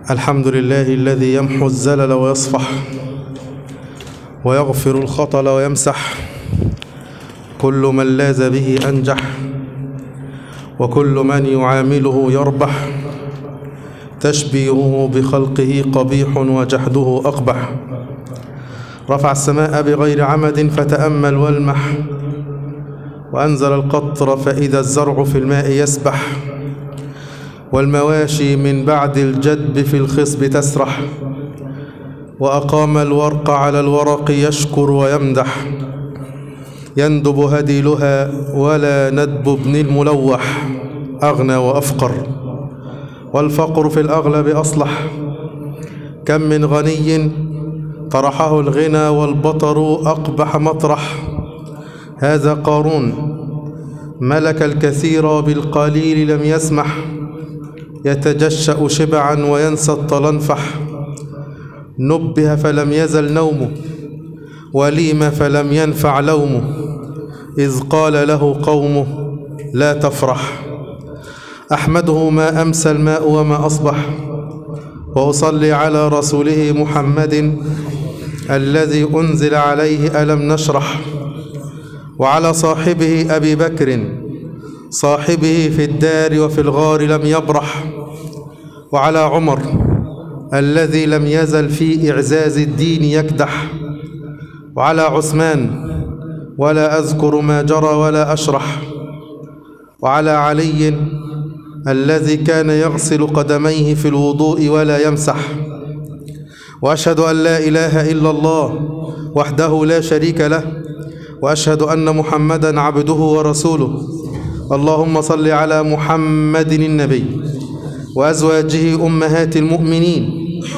الحمد لله الذي يمحو الزلل ويصفح ويغفر الخطل ويمسح كل من لاز به أنجح وكل من يعامله يربح تشبيهه بخلقه قبيح وجحده أقبح رفع السماء بغير عمد فتأمل والمح وأنزل القطر فإذا الزرع في الماء يسبح والمواشي من بعد الجدب في الخصب تسرح وأقام الورق على الورق يشكر ويمدح يندب هديلها ولا ندب ابن الملوح أغنى وأفقر والفقر في الأغلب أصلح كم من غني طرحه الغنى والبطر أقبح مطرح هذا قارون ملك الكثير بالقليل لم يسمح يتجشأ شبعا وينسى الطلنفح نبه فلم يزل نومه وليم فلم ينفع لومه إذ قال له قومه لا تفرح أحمده ما أمسى الماء وما أصبح وأصلي على رسوله محمد الذي أنزل عليه ألم نشرح وعلى صاحبه أبي بكر صاحبه في الدار وفي الغار لم يبرح وعلى عمر الذي لم يزل في إعزاز الدين يكدح وعلى عثمان ولا أذكر ما جرى ولا أشرح وعلى علي الذي كان يغسل قدميه في الوضوء ولا يمسح وأشهد أن لا إله إلا الله وحده لا شريك له وأشهد أن محمدا عبده ورسوله اللهم صل على محمد النبي وأزواجه أمهات المؤمنين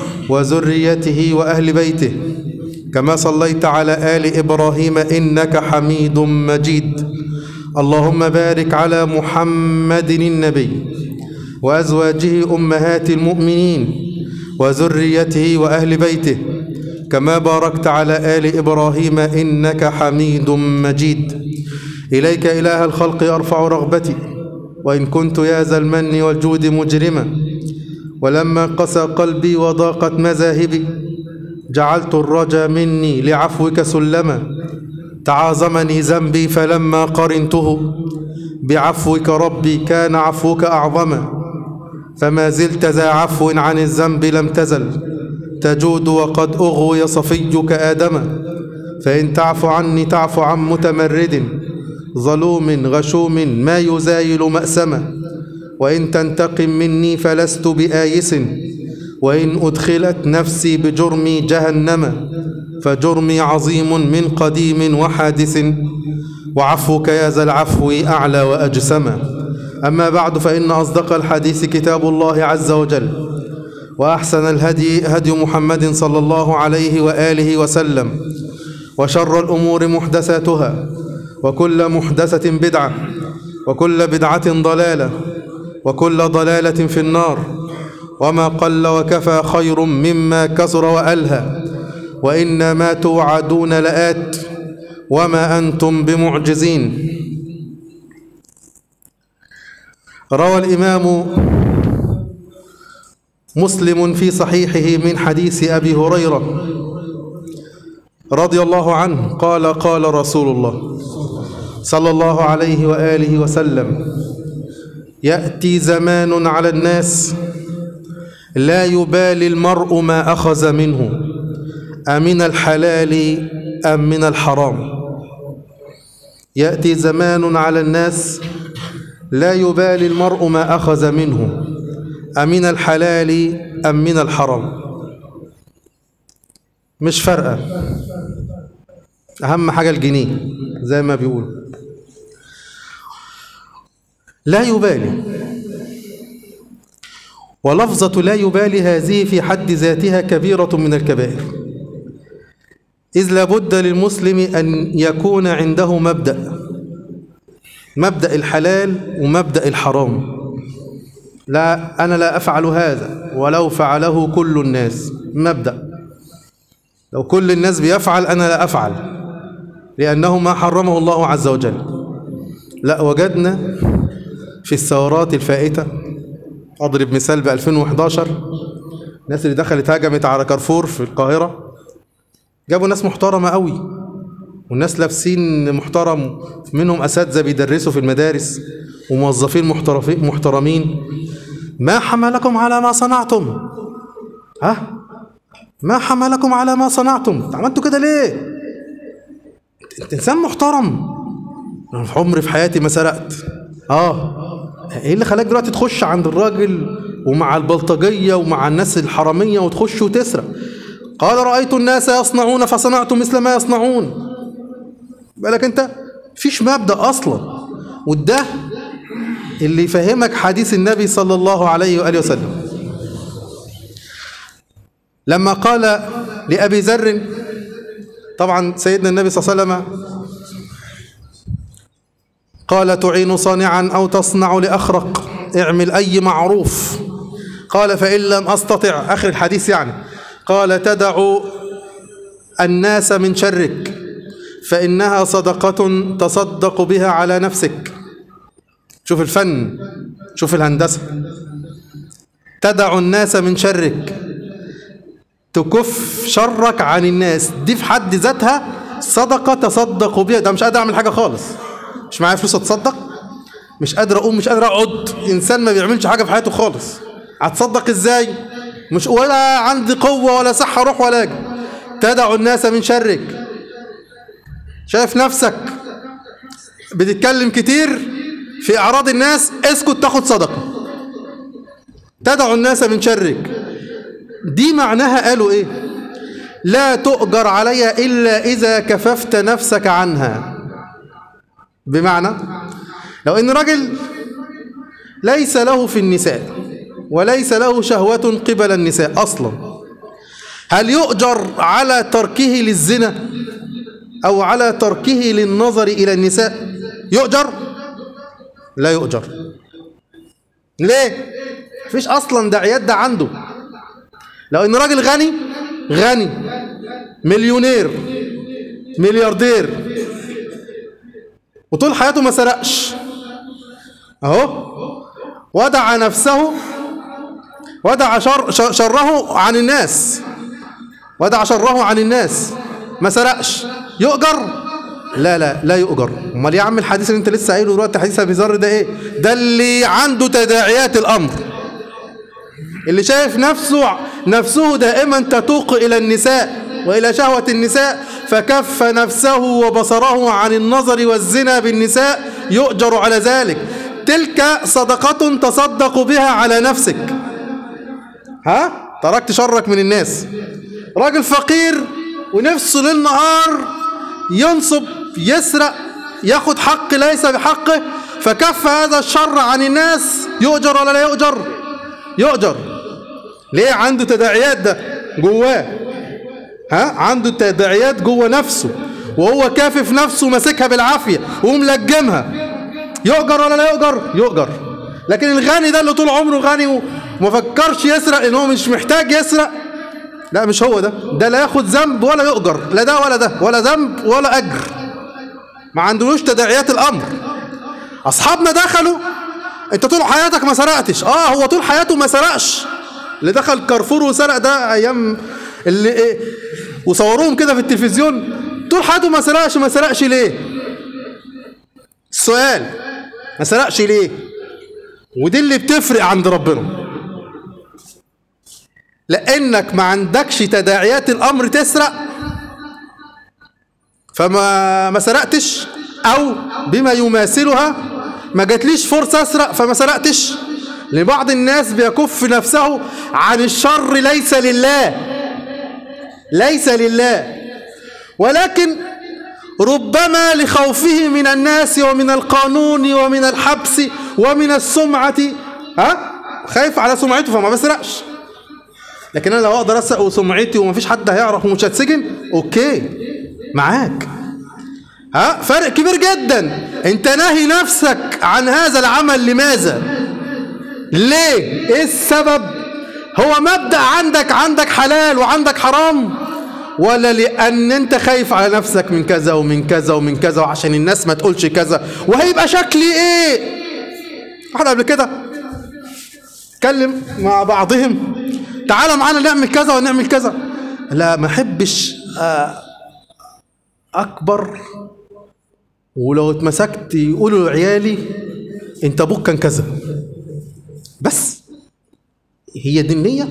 وذريته وأهل بيته كما صليت على آل إبراهيم إنك حميد مجيد اللهم بارك على محمد النبي وأزواجه أمهات المؤمنين وذريته وأهل بيته كما باركت على آل إبراهيم إنك حميد مجيد إليك إله الخلق أرفع رغبتي وإن كنت يا ذا المن والجود مجرما ولما قسى قلبي وضاقت مذاهبي جعلت الرجا مني لعفوك سلما تعاظمني ذنبي فلما قرنته بعفوك ربي كان عفوك أعظما فما زلت ذا عفو عن الذنب لم تزل تجود وقد أغوي صفيك آدما فإن تعف عني تعف عن متمرد ظلوم غشوم ما يزايل مأسما وإن تنتقم مني فلست بآيس وإن أدخلت نفسي بجرمي جهنم فجرمي عظيم من قديم وحادث وعفوك يا ذا العفو أعلى وأجسما أما بعد فإن أصدق الحديث كتاب الله عز وجل وأحسن الهدي هدي محمد صلى الله عليه وآله وسلم وشر الأمور محدثاتها وكل محدثة بدعة وكل بدعة ضلالة وكل ضلالة في النار وما قل وكفى خير مما كثر وألهى وإنما توعدون لآت وما أنتم بمعجزين روى الإمام مسلم في صحيحه من حديث أبي هريرة رضي الله عنه قال قال رسول الله صلى الله عليه وآله وسلم يأتي زمان على الناس لا يبالي المرء ما أخذ منه أمن الحلال أم من الحرام يأتي زمان على الناس لا يبالي المرء ما أخذ منه أمن الحلال أم من الحرام مش فارقة أهم حاجة الجنيه زي ما بيقولوا لا يبالي ولفظة لا يبالي هذه في حد ذاتها كبيرة من الكبائر إذ لابد للمسلم أن يكون عنده مبدأ مبدأ الحلال ومبدأ الحرام لا أنا لا أفعل هذا ولو فعله كل الناس مبدأ لو كل الناس بيفعل أنا لا أفعل لأنه ما حرمه الله عز وجل لا وجدنا في الثورات الفائتة أضرب مثال ب 2011 الناس اللي دخلت هجمت على كارفور في القاهرة جابوا ناس محترمة قوي والناس لابسين محترم منهم أساتذة بيدرسوا في المدارس وموظفين محترفين محترمين ما حملكم على ما صنعتم ها ما حملكم على ما صنعتم عملتوا كده ليه انت انسان محترم انا في عمري في حياتي ما سرقت اه ايه اللي خلاك دلوقتي تخش عند الراجل ومع البلطجيه ومع الناس الحراميه وتخش وتسرق قال رايت الناس يصنعون فصنعت مثل ما يصنعون بالك انت فيش مبدا اصلا وده اللي يفهمك حديث النبي صلى الله عليه واله وسلم لما قال لابي ذر طبعا سيدنا النبي صلى الله عليه وسلم قال تعين صانعا أو تصنع لأخرق اعمل أي معروف قال فإن لم أستطع آخر الحديث يعني قال تدع الناس من شرك فإنها صدقة تصدق بها على نفسك شوف الفن شوف الهندسة تدع الناس من شرك تكف شرك عن الناس دي في حد ذاتها صدقة تصدق بها ده مش قادر أعمل حاجة خالص مش معايا فلوس اتصدق مش قادر اقوم مش قادر اقعد انسان ما بيعملش حاجه في حياته خالص هتصدق ازاي مش ولا عندي قوه ولا صحه اروح ولا اجي تدع الناس من شرك شايف نفسك بتتكلم كتير في اعراض الناس اسكت تاخد صدقه تدع الناس من شرك دي معناها قالوا ايه لا تؤجر علي الا اذا كففت نفسك عنها بمعنى لو ان رجل ليس له في النساء وليس له شهوة قبل النساء اصلا هل يؤجر على تركه للزنا او على تركه للنظر الى النساء يؤجر لا يؤجر ليه مفيش اصلا داعيات ده عنده لو ان راجل غني غني مليونير ملياردير وطول حياته ما سرقش اهو ودع نفسه ودع شر شره عن الناس ودع شره عن الناس ما سرقش يؤجر لا لا لا يؤجر امال يا عم الحديث اللي انت لسه قايله دلوقتي حديث ابي ذر ده ايه ده اللي عنده تداعيات الامر اللي شايف نفسه نفسه دائما تتوق الى النساء والى شهوه النساء فكف نفسه وبصره عن النظر والزنا بالنساء يؤجر على ذلك تلك صدقة تصدق بها على نفسك ها تركت شرك من الناس راجل فقير ونفسه ليل نهار ينصب يسرق ياخد حق ليس بحقه فكف هذا الشر عن الناس يؤجر ولا لا يؤجر يؤجر ليه عنده تداعيات ده جواه ها عنده تداعيات جوه نفسه وهو كافف نفسه ماسكها بالعافيه وملجمها يؤجر ولا لا يؤجر يؤجر لكن الغني ده اللي طول عمره غني وما فكرش يسرق لان هو مش محتاج يسرق لا مش هو ده ده لا ياخد ذنب ولا يؤجر لا ده ولا ده ولا ذنب ولا اجر ما عندوش تداعيات الامر اصحابنا دخلوا انت طول حياتك ما سرقتش اه هو طول حياته ما سرقش اللي دخل كارفور وسرق ده ايام اللي ايه وصوروهم كده في التلفزيون طول حياته ما سرقش ما سرقش ليه السؤال ما سرقش ليه ودي اللي بتفرق عند ربنا لانك ما عندكش تداعيات الامر تسرق فما ما سرقتش او بما يماثلها ما جاتليش فرصه اسرق فما سرقتش لبعض الناس بيكف نفسه عن الشر ليس لله ليس لله ولكن ربما لخوفه من الناس ومن القانون ومن الحبس ومن السمعة ها خايف على سمعته فما بسرقش لكن انا لو اقدر اسرق وسمعتي ومفيش حد هيعرف ومش هتسجن اوكي معاك ها فرق كبير جدا انت ناهي نفسك عن هذا العمل لماذا ليه ايه السبب هو مبدأ عندك عندك حلال وعندك حرام ولا لأن أنت خايف على نفسك من كذا ومن كذا ومن كذا وعشان الناس ما تقولش كذا وهيبقى شكلي إيه؟ واحد قبل كده اتكلم مع بعضهم تعالوا معانا نعمل كذا ونعمل كذا لا ما احبش آه، اكبر ولو اتمسكت يقولوا لعيالي انت ابوك كان كذا بس هي دي النيه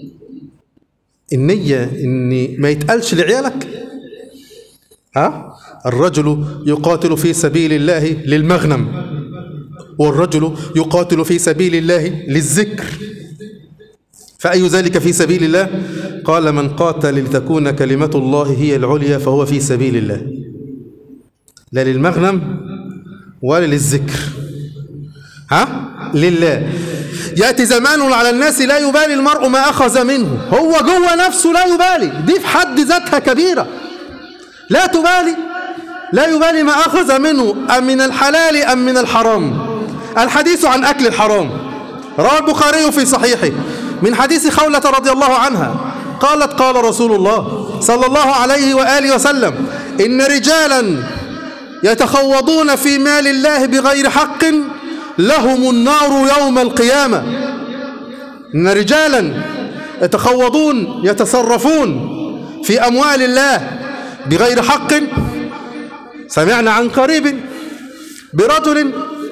النيه ان ما يتقالش لعيالك ها الرجل يقاتل في سبيل الله للمغنم والرجل يقاتل في سبيل الله للذكر فأي ذلك في سبيل الله قال من قاتل لتكون كلمة الله هي العليا فهو في سبيل الله لا للمغنم ولا للذكر ها لله يأتي زمان على الناس لا يبالي المرء ما أخذ منه هو جوه نفسه لا يبالي دي في حد ذاتها كبيرة لا تبالي لا يبالي ما أخذ منه أم من الحلال أم من الحرام الحديث عن أكل الحرام روى البخاري في صحيحه من حديث خولة رضي الله عنها قالت قال رسول الله صلى الله عليه وآله وسلم إن رجالا يتخوضون في مال الله بغير حق لهم النار يوم القيامة إن رجالا يتخوضون يتصرفون في أموال الله بغير حق سمعنا عن قريب برجل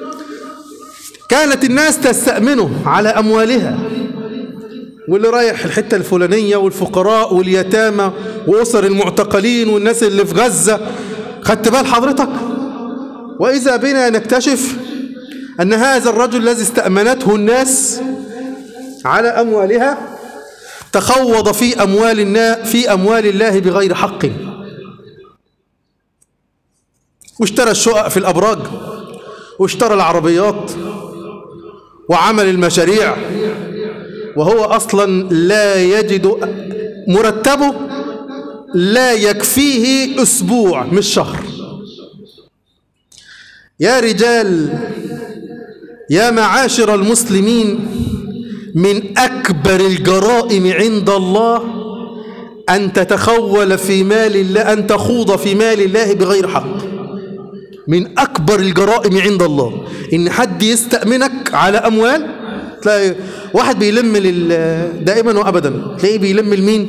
كانت الناس تستأمنه على أموالها واللي رايح الحتة الفلانية والفقراء واليتامى وأسر المعتقلين والناس اللي في غزة خدت بال حضرتك وإذا بنا نكتشف أن هذا الرجل الذي استأمنته الناس على أموالها تخوض في أموال النا في أموال الله بغير حق واشترى الشقق في الأبراج واشترى العربيات وعمل المشاريع وهو أصلا لا يجد مرتبه لا يكفيه أسبوع مش شهر يا رجال يا معاشر المسلمين من أكبر الجرائم عند الله أن تتخول في مال الله أن تخوض في مال الله بغير حق من أكبر الجرائم عند الله إن حد يستأمنك على أموال تلاقي واحد بيلم لل دائما وأبدا تلاقيه بيلم لمين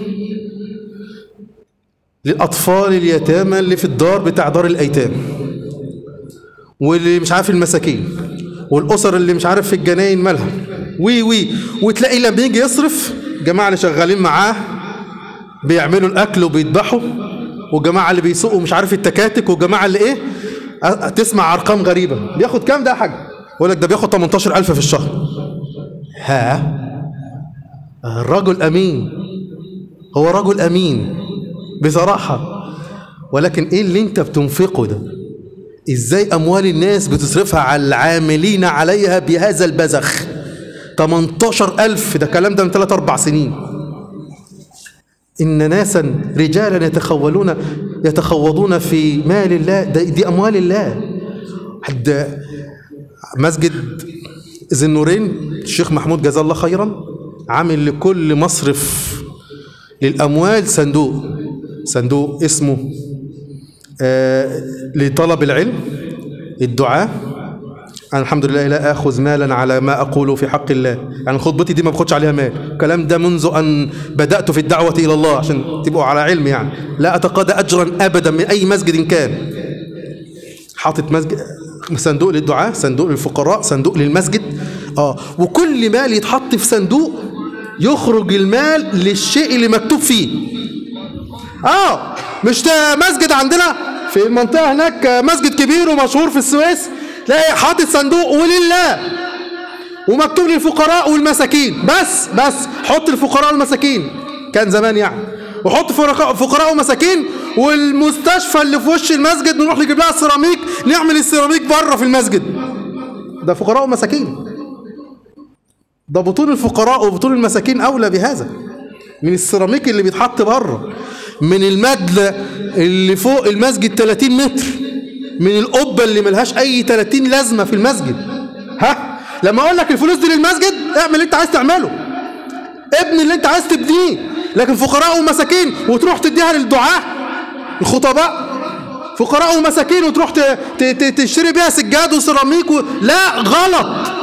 للأطفال اليتامى اللي في الدار بتاع دار الأيتام واللي مش عارف المساكين والأسر اللي مش عارف في الجناين مالها وي وي وتلاقي لما يجي يصرف الجماعة اللي شغالين معاه بيعملوا الأكل وبيذبحوا والجماعة اللي بيسوقوا مش عارف التكاتك والجماعة اللي إيه أ- تسمع أرقام غريبة بياخد كام ده يا حاج يقول لك ده بياخد 18000 في الشهر ها الرجل أمين هو رجل أمين بصراحة ولكن إيه اللي أنت بتنفقه ده إزاي أموال الناس بتصرفها على العاملين عليها بهذا البذخ 18000 ده كلام ده من 3 4 سنين إن ناسا رجالا يتخولون يتخوضون في مال الله ده دي أموال الله حد مسجد ذي النورين الشيخ محمود جزاه الله خيرا عامل لكل مصرف للأموال صندوق صندوق اسمه آه لطلب العلم الدعاء أنا الحمد لله لا آخذ مالا على ما أقول في حق الله يعني خطبتي دي ما باخدش عليها مال الكلام ده منذ أن بدأت في الدعوة إلى الله عشان تبقوا على علم يعني لا أتقاضى أجرا أبدا من أي مسجد كان حاطط مسجد صندوق للدعاء صندوق للفقراء صندوق للمسجد اه وكل مال يتحط في صندوق يخرج المال للشيء اللي مكتوب فيه اه مش ده مسجد عندنا في المنطقة هناك مسجد كبير ومشهور في السويس تلاقي حاطط صندوق ولله ومكتوب للفقراء والمساكين بس بس حط الفقراء والمساكين كان زمان يعني وحط فرقاء- فقراء ومساكين والمستشفى اللي في وش المسجد نروح نجيب لها السيراميك نعمل السيراميك بره في المسجد ده فقراء ومساكين ده بطون الفقراء وبطون المساكين اولى بهذا من السيراميك اللي بيتحط بره من المدلة اللي فوق المسجد 30 متر من القبة اللي ملهاش أي 30 لازمة في المسجد ها لما أقول لك الفلوس دي للمسجد اعمل اللي أنت عايز تعمله ابني اللي أنت عايز تبنيه لكن فقراء ومساكين وتروح تديها للدعاة الخطباء فقراء ومساكين وتروح ت- ت- ت- تشتري بيها سجاد وسيراميك و... لا غلط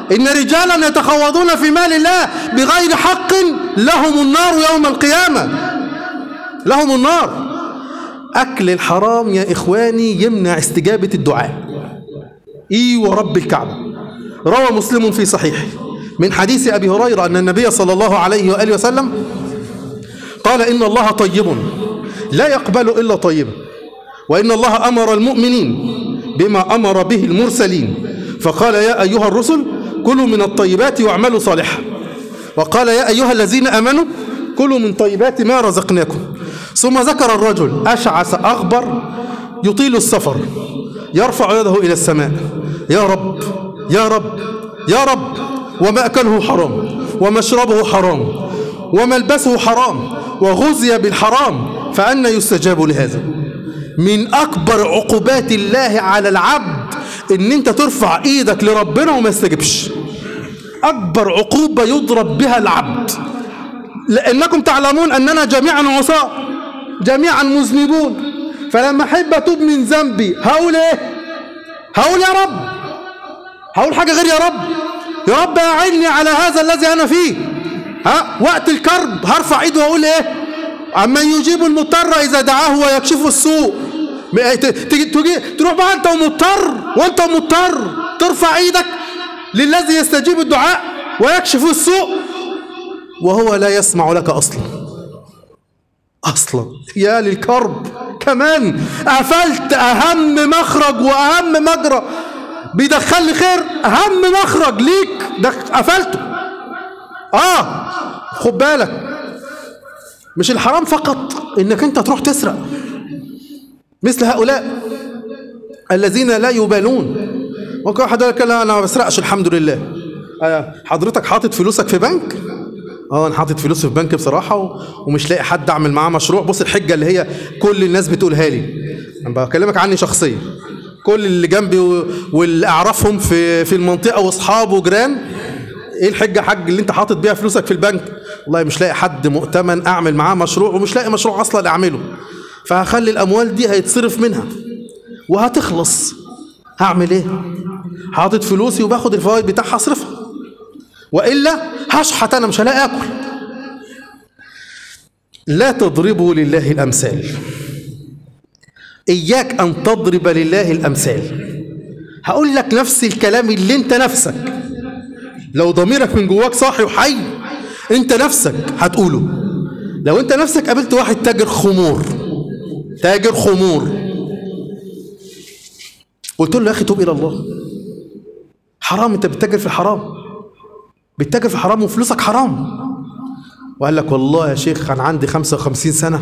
إن رجالا يتخوضون في مال الله بغير حق لهم النار يوم القيامة لهم النار أكل الحرام يا إخواني يمنع استجابة الدعاء إي ورب الكعبة روى مسلم في صحيحه من حديث أبي هريرة أن النبي صلى الله عليه وآله وسلم قال إن الله طيب لا يقبل إلا طيبا وإن الله أمر المؤمنين بما أمر به المرسلين فقال يا أيها الرسل كلوا من الطيبات واعملوا صالحا وقال يا أيها الذين أمنوا كلوا من طيبات ما رزقناكم ثم ذكر الرجل أشعث أغبر يطيل السفر يرفع يده إلى السماء يا رب يا رب يا رب ومأكله حرام ومشربه حرام وملبسه حرام وغزي بالحرام فأنا يستجاب لهذا من أكبر عقوبات الله على العبد إن أنت ترفع إيدك لربنا وما يستجبش أكبر عقوبة يضرب بها العبد لأنكم تعلمون أننا جميعا عصاة جميعا مذنبون فلما أحب أتوب من ذنبي هقول إيه؟ هقول يا رب هقول حاجة غير يا رب يا رب أعني على هذا الذي أنا فيه ها وقت الكرب هرفع إيدي وأقول إيه؟ أما يجيب المضطر إذا دعاه ويكشف السوء تيجي تيجي تروح بقى أنت ومضطر وأنت مضطر ترفع إيدك للذي يستجيب الدعاء ويكشف السوء وهو لا يسمع لك أصلا أصلا يا للكرب كمان قفلت أهم مخرج وأهم مجرى بيدخل لي خير أهم مخرج ليك قفلته آه خد بالك مش الحرام فقط إنك أنت تروح تسرق مثل هؤلاء الذين لا يبالون ممكن واحد يقول لك لا انا ما بسرقش الحمد لله حضرتك حاطط فلوسك في بنك اه انا حاطط فلوسي في بنك بصراحه و... ومش لاقي حد اعمل معاه مشروع بص الحجه اللي هي كل الناس بتقولها لي انا بكلمك عني شخصيا كل اللي جنبي و... واللي اعرفهم في في المنطقه واصحاب وجيران ايه الحجه حاج اللي انت حاطط بيها فلوسك في البنك والله مش لاقي حد مؤتمن اعمل معاه مشروع ومش لاقي مشروع اصلا اعمله فهخلي الاموال دي هيتصرف منها وهتخلص هعمل ايه حاطط فلوسي وباخد الفوائد بتاعها اصرفها والا هشحت انا مش هلاقي اكل لا تضربوا لله الامثال اياك ان تضرب لله الامثال هقول لك نفس الكلام اللي انت نفسك لو ضميرك من جواك صاحي وحي انت نفسك هتقوله لو انت نفسك قابلت واحد تاجر خمور تاجر خمور قلت له يا اخي توب الى الله حرام انت بتتاجر في الحرام بتتاجر في الحرام وفلوسك حرام وقال لك والله يا شيخ انا عندي 55 سنه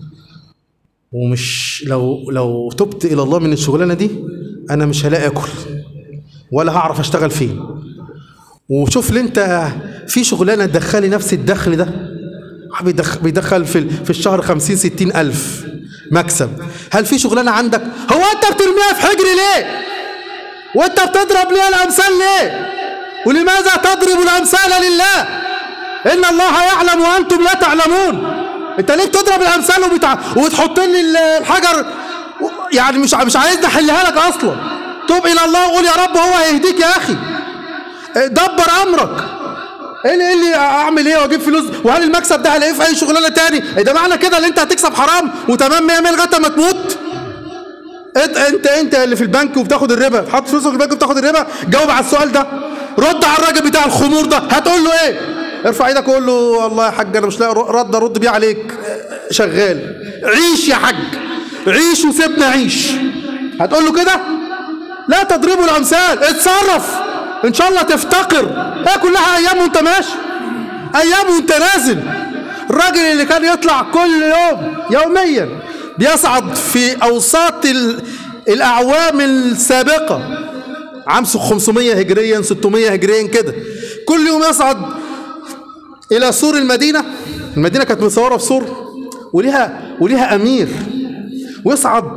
ومش لو لو تبت الى الله من الشغلانه دي انا مش هلاقي اكل ولا هعرف اشتغل فين وشوف لي انت في شغلانه تدخلي نفس الدخل ده بيدخل, بيدخل في في الشهر 50 60 الف مكسب هل في شغلانه عندك هو انت بترميها في حجري ليه وانت بتضرب ليه الامثال ليه ولماذا تضرب الامثال لله ان الله يعلم وانتم لا تعلمون انت ليه بتضرب الامثال وبتع... وتحط لي الحجر يعني مش مش عايزني احلها لك اصلا توب الى الله وقول يا رب هو هيهديك يا اخي دبر امرك ايه اللي, إيه اللي اعمل ايه واجيب فلوس وهل المكسب ده هلاقيه في اي شغلانه تاني إيه ده معنى كده ان انت هتكسب حرام وتمام 100 100 لغايه ما تموت انت انت انت اللي في البنك وبتاخد الربا حاطط فلوسك في البنك وبتاخد الربا جاوب على السؤال ده رد على الراجل بتاع الخمور ده هتقول له ايه ارفع ايدك وقول له والله يا حاج انا مش لاقي رد ارد بيه عليك شغال عيش يا حاج عيش وسيبنا عيش هتقول له كده لا تضربوا الامثال اتصرف ان شاء الله تفتقر هي كلها ايام وانت ماشي ايام وانت نازل الراجل اللي كان يطلع كل يوم يوميا بيصعد في اوساط الاعوام السابقه عام 500 هجريا 600 هجريا كده كل يوم يصعد الى سور المدينه المدينه كانت مصوره في سور وليها وليها امير ويصعد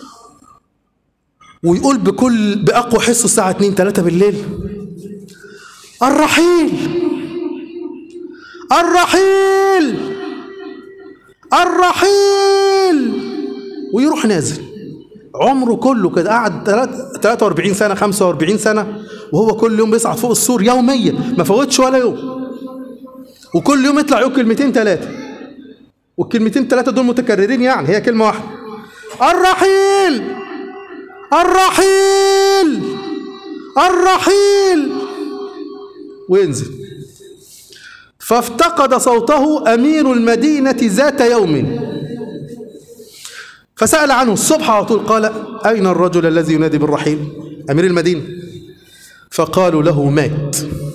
ويقول بكل باقوى حس الساعه 2 3 بالليل الرحيل الرحيل الرحيل ويروح نازل عمره كله كده قعد تلات- 43 سنة 45 سنة وهو كل يوم بيصعد فوق السور يوميا ما فوتش ولا يوم وكل يوم يطلع يقول كلمتين ثلاثة والكلمتين ثلاثة دول متكررين يعني هي كلمة واحدة الرحيل الرحيل الرحيل وينزل فافتقد صوته أمير المدينة ذات يوم فسأل عنه الصبح على طول قال أين الرجل الذي ينادي بالرحيل أمير المدينة فقالوا له مات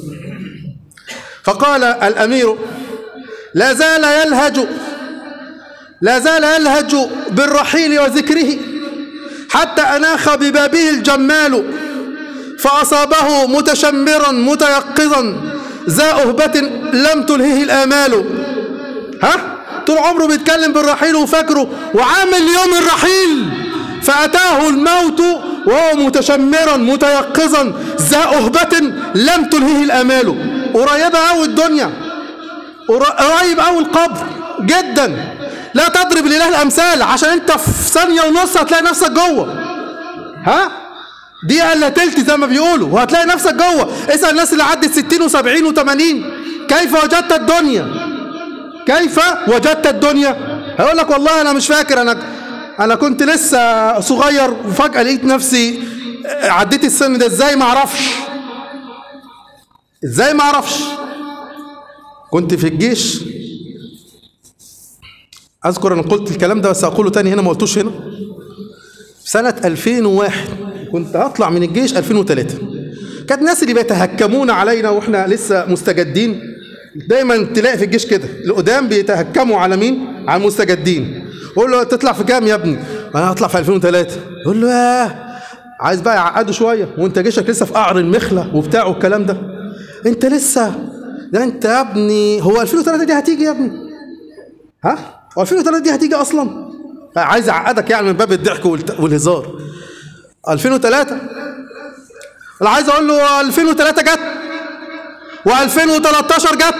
فقال الأمير لا زال يلهج لا زال يلهج بالرحيل وذكره حتى أناخ ببابه الجمال فأصابه متشمرا متيقظا ذا أهبة لم تلهه الآمال ها طول عمره بيتكلم بالرحيل وفاكره وعامل يوم الرحيل فأتاه الموت وهو متشمرا متيقظا ذا أهبة لم تلهه الآمال قريبة أوي الدنيا قر- قريب أوي القبر جدا لا تضرب لله الأمثال عشان أنت في ثانية ونص هتلاقي نفسك جوه ها دي الا تلت زي ما بيقولوا وهتلاقي نفسك جوه اسال الناس اللي عدت 60 و70 و80 كيف وجدت الدنيا كيف وجدت الدنيا هيقول لك والله انا مش فاكر انا انا كنت لسه صغير وفجاه لقيت نفسي عديت السن ده ازاي ما اعرفش ازاي ما اعرفش كنت في الجيش اذكر انا قلت الكلام ده بس اقوله تاني هنا ما قلتوش هنا في سنة 2001 كنت هطلع من الجيش 2003 كانت الناس اللي بيتهكمون علينا واحنا لسه مستجدين دايما تلاقي في الجيش كده القدام بيتهكموا على مين؟ على المستجدين قول له تطلع في كام يا ابني؟ انا هطلع في 2003 يقول له ياه عايز بقى يعقده شويه وانت جيشك لسه في قعر المخله وبتاع والكلام ده انت لسه ده انت يا ابني هو 2003 دي هتيجي يا ابني ها؟ هو 2003 دي هتيجي اصلا؟ عايز اعقدك يعني من باب الضحك والت- والهزار 2003 انا عايز اقول له 2003 جت و2013 جت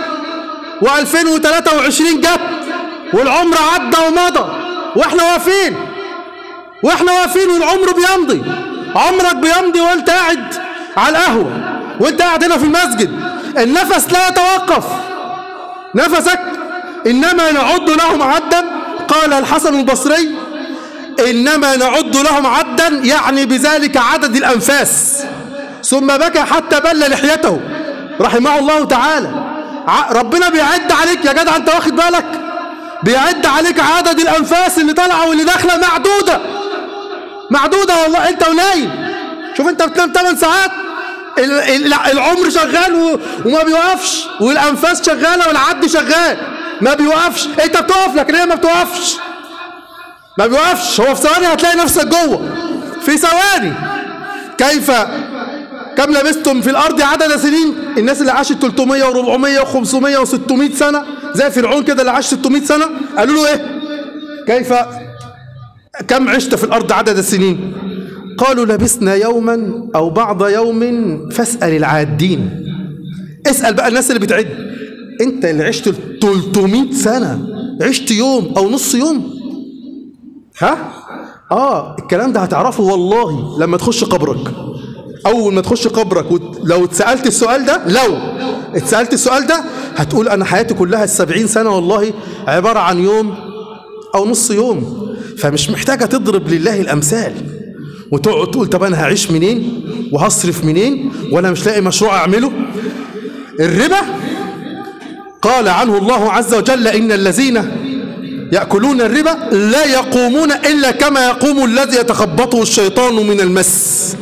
و2023 جت والعمر عدى ومضى واحنا واقفين واحنا واقفين والعمر بيمضي عمرك بيمضي وانت قاعد على القهوه وانت قاعد هنا في المسجد النفس لا يتوقف نفسك انما نعد لهم عدا قال الحسن البصري انما نعد لهم عدا يعني بذلك عدد الانفاس ثم بكى حتى بل لحيته رحمه الله تعالى ع- ربنا بيعد عليك يا جدع انت واخد بالك بيعد عليك عدد الانفاس اللي طالعه واللي داخله معدوده معدوده والله انت ونايم شوف انت بتنام 8 ساعات ال- ال- العمر شغال و- وما بيوقفش والانفاس شغاله والعد شغال ما بيوقفش انت بتقف لكن هي ما بتوقفش ما بيوقفش هو في ثواني هتلاقي نفسك جوه في ثواني كيف كم لبستم في الارض عدد سنين الناس اللي عاشت 300 و400 و500 و600 سنه زي فرعون كده اللي عاش 600 سنه قالوا له ايه كيف كم عشت في الارض عدد السنين قالوا لبسنا يوما او بعض يوم فاسال العادين اسال بقى الناس اللي بتعد انت اللي عشت 300 سنه عشت يوم او نص يوم ها اه الكلام ده هتعرفه والله لما تخش قبرك اول ما تخش قبرك وت... لو اتسالت السؤال ده لو اتسالت السؤال ده هتقول انا حياتي كلها السبعين سنه والله عباره عن يوم او نص يوم فمش محتاجه تضرب لله الامثال وتقعد تقول طب انا هعيش منين وهصرف منين وانا مش لاقي مشروع اعمله الربا قال عنه الله عز وجل ان الذين يأكلون الربا لا يقومون إلا كما يقوم الذي يتخبطه الشيطان من المس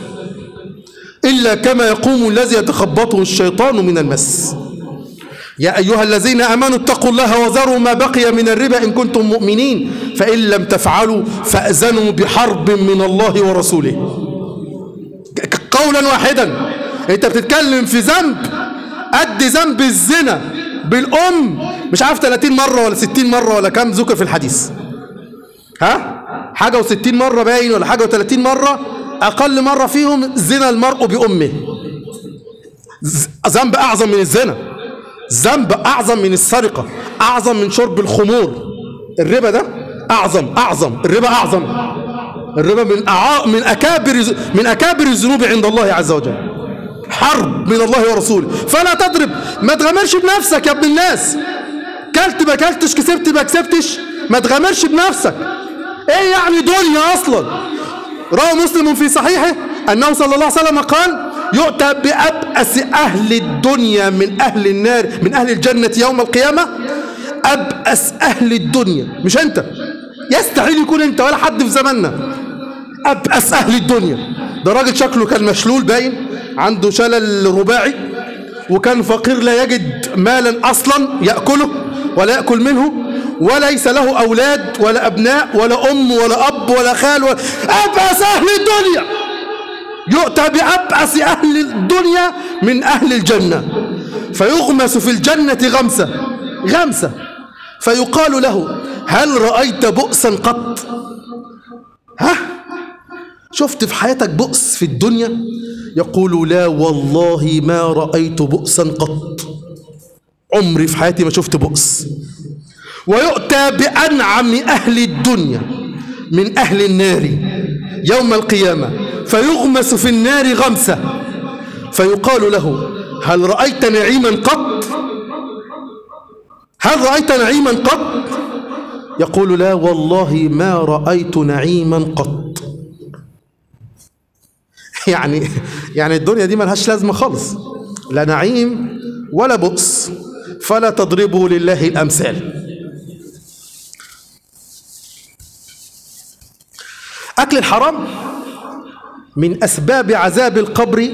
إلا كما يقوم الذي يتخبطه الشيطان من المس يا أيها الذين آمنوا اتقوا الله وذروا ما بقي من الربا إن كنتم مؤمنين فإن لم تفعلوا فأذنوا بحرب من الله ورسوله ك- قولا واحدا انت بتتكلم في ذنب قد ذنب الزنا بالأم مش عارف 30 مرة ولا 60 مرة ولا كام ذكر في الحديث ها حاجة و60 مرة باين ولا حاجة و30 مرة أقل مرة فيهم زنا المرء بأمه ز- ذنب أعظم من الزنا ذنب أعظم من السرقة أعظم من شرب الخمور الربا ده أعظم أعظم الربا أعظم الربا من أعا... من أكابر من أكابر الذنوب عند الله عز وجل حرب من الله ورسوله فلا تضرب ما تغامرش بنفسك يا ابن الناس كلت ما كلتش كسبت ما كسبتش ما تغامرش بنفسك ايه يعني دنيا اصلا روى مسلم في صحيحه انه صلى الله عليه وسلم قال يؤتى بأبأس أهل الدنيا من أهل النار من أهل الجنة يوم القيامة أبأس أهل الدنيا مش أنت يستحيل يكون أنت ولا حد في زماننا أبأس أهل الدنيا ده راجل شكله كان مشلول باين عنده شلل رباعي وكان فقير لا يجد مالا أصلا يأكله ولا يأكل منه وليس له أولاد ولا أبناء ولا أم ولا أب ولا خال ولا أبأس أهل الدنيا يؤتى بأبأس أهل الدنيا من أهل الجنة فيغمس في الجنة غمسة غمسة فيقال له هل رأيت بؤسا قط ها شفت في حياتك بؤس في الدنيا يقول لا والله ما رأيت بؤسا قط عمري في حياتي ما شفت بؤس ويؤتى بأنعم أهل الدنيا من أهل النار يوم القيامة فيغمس في النار غمسة فيقال له هل رأيت نعيما قط هل رأيت نعيما قط يقول لا والله ما رأيت نعيما قط يعني يعني الدنيا دي ملهاش لازمة خالص لا نعيم ولا بؤس فلا تضربوا لله الأمثال أكل الحرام من أسباب عذاب القبر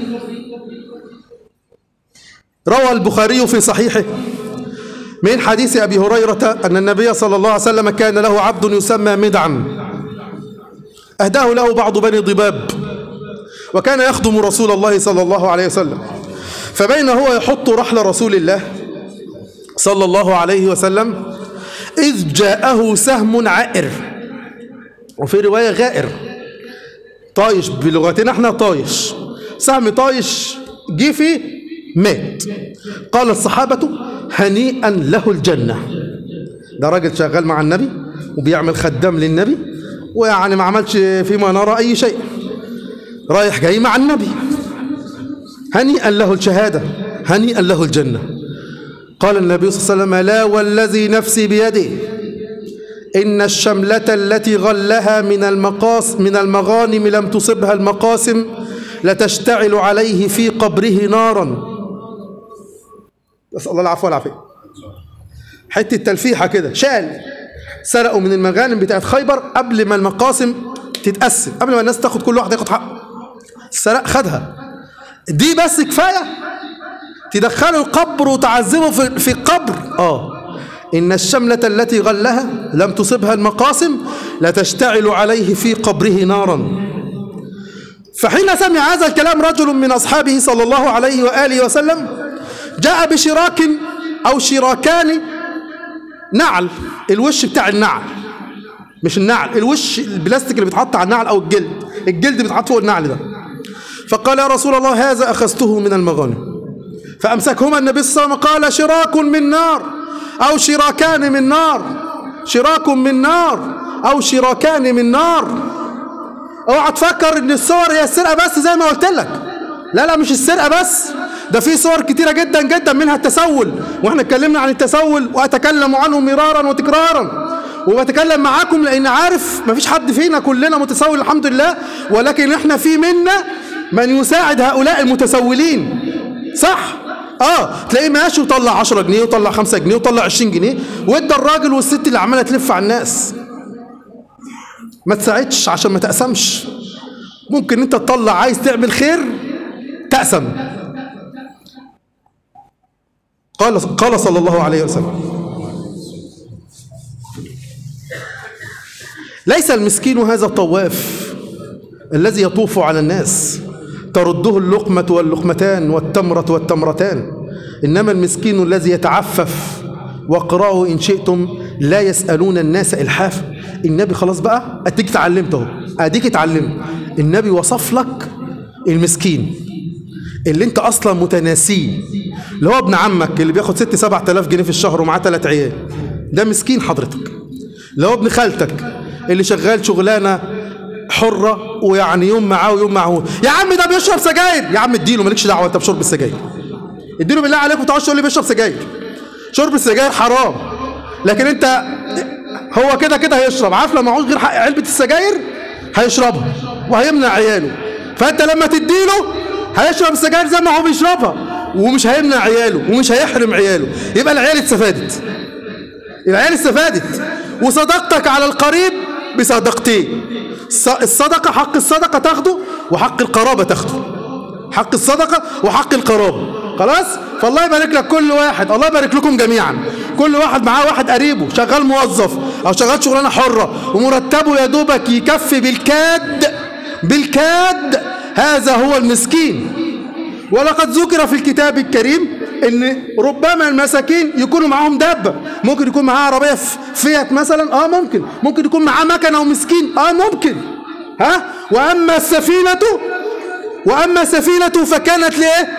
روى البخاري في صحيحه من حديث أبي هريرة أن النبي صلى الله عليه وسلم كان له عبد يسمى مدعم أهداه له بعض بني ضباب وكان يخدم رسول الله صلى الله عليه وسلم فبين هو يحط رحل رسول الله صلى الله عليه وسلم إذ جاءه سهم عائر وفي رواية غائر طايش بلغتنا احنا طايش سهم طايش جه فيه مات قال الصحابة هنيئا له الجنة ده راجل شغال مع النبي وبيعمل خدام للنبي ويعني ما عملش فيما نرى أي شيء رايح جاي مع النبي هنيئا له الشهادة هنيئا له الجنة قال النبي صلى الله عليه وسلم لا والذي نفسي بيده إن الشملة التي غلها من المقاس من المغانم لم تصبها المقاسم لتشتعل عليه في قبره نارا نسأل الله العفو والعافية حتة تلفيحة كده شال سرقوا من المغانم بتاعت خيبر قبل ما المقاسم تتقسم قبل ما الناس تاخد كل واحد ياخد حقه سرق خدها دي بس كفاية تدخله القبر وتعذبه في, في القبر اه إن الشملة التي غلها لم تصبها المقاسم لتشتعل عليه في قبره نارا فحين سمع هذا الكلام رجل من أصحابه صلى الله عليه وآله وسلم جاء بشراك أو شراكان نعل الوش بتاع النعل مش النعل الوش البلاستيك اللي بيتحط على النعل أو الجلد الجلد بيتحط فوق النعل ده فقال يا رسول الله هذا أخذته من المغانم فأمسكهما النبي صلى الله عليه وسلم قال شراك من نار أو شراكان من نار شراك من نار أو شراكان من نار اوعى تفكر ان الصور هي السرقة بس زي ما قلت لك لا لا مش السرقة بس ده في صور كتيرة جدا جدا منها التسول واحنا اتكلمنا عن التسول واتكلم عنه مرارا وتكرارا وبتكلم معاكم لان عارف مفيش حد فينا كلنا متسول الحمد لله ولكن احنا في منا من يساعد هؤلاء المتسولين صح اه تلاقيه ماشي وطلع 10 جنيه وطلع 5 جنيه وطلع 20 جنيه وادى الراجل والست اللي عماله تلف على الناس ما تساعدش عشان ما تقسمش ممكن انت تطلع عايز تعمل خير تقسم قال قال صلى الله عليه وسلم ليس المسكين هذا الطواف الذي يطوف على الناس ترده اللقمة واللقمتان والتمرة والتمرتان إنما المسكين الذي يتعفف واقرأوا إن شئتم لا يسألون الناس إلحافا النبي خلاص بقى أديك اتعلمت اهو أديك اتعلمت النبي وصف لك المسكين اللي انت اصلا متناسيه اللي هو ابن عمك اللي بياخد ست سبع تلاف جنيه في الشهر ومعاه تلات عيال ده مسكين حضرتك اللي هو ابن خالتك اللي شغال شغلانة حرة ويعني يوم معاه ويوم معه يا عم ده بيشرب سجاير يا عم اديله مالكش دعوة انت بشرب السجاير اديله بالله عليكم ما تقعدش تقول لي بيشرب سجاير شرب السجاير حرام لكن انت هو كده كده هيشرب عارف لو معهوش غير حق علبة السجاير هيشربها وهيمنع عياله فانت لما تديله هيشرب السجاير زي ما هو بيشربها ومش هيمنع عياله ومش هيحرم عياله يبقى العيال استفادت العيال استفادت وصدقتك على القريب بصدقتين الص- الصدقة حق الصدقة تاخده وحق القرابة تاخده حق الصدقة وحق القرابة خلاص فالله يبارك لك كل واحد الله يبارك لكم جميعا كل واحد معاه واحد قريبه شغال موظف او شغال شغلانه حره ومرتبه يا دوبك يكفي بالكاد بالكاد هذا هو المسكين ولقد ذكر في الكتاب الكريم ان ربما المساكين يكونوا معاهم دابه ممكن يكون معاه عربيه ف- فيات مثلا اه ممكن ممكن يكون معاه مكنه ومسكين اه ممكن ها واما السفينه واما سفينه فكانت لايه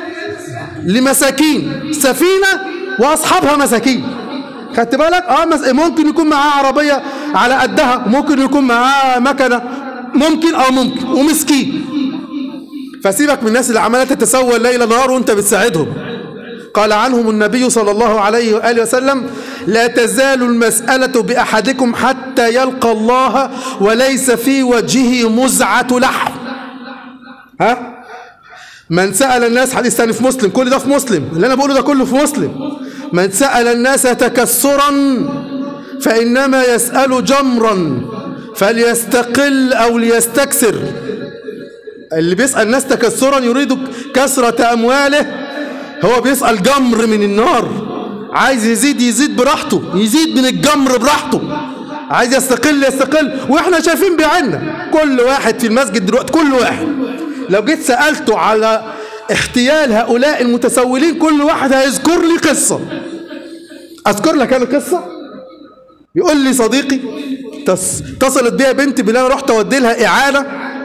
لمساكين سفينه واصحابها مساكين خدت بالك اه مس... ممكن يكون معاه عربيه على قدها ممكن يكون معاه مكنه ممكن اه ممكن ومسكين فسيبك من الناس اللي عماله تتسول ليل نهار وانت بتساعدهم قال عنهم النبي صلى الله عليه واله وسلم لا تزال المساله باحدكم حتى يلقى الله وليس في وجهه مزعه لحم ها من سأل الناس حديث ثاني في مسلم كل ده في مسلم اللي أنا بقوله ده كله في مسلم من سأل الناس تكسرا فإنما يسأل جمرا فليستقل أو ليستكسر اللي بيسأل الناس تكسرا يريد كسرة أمواله هو بيسأل جمر من النار عايز يزيد يزيد براحته يزيد من الجمر براحته عايز يستقل يستقل واحنا شايفين بعيننا كل واحد في المسجد دلوقتي كل واحد لو جيت سألته على احتيال هؤلاء المتسولين كل واحد هيذكر لي قصة أذكر لك أنا قصة يقول لي صديقي تص- اتصلت بيا بنتي باللي أنا رحت أودي لها إعانة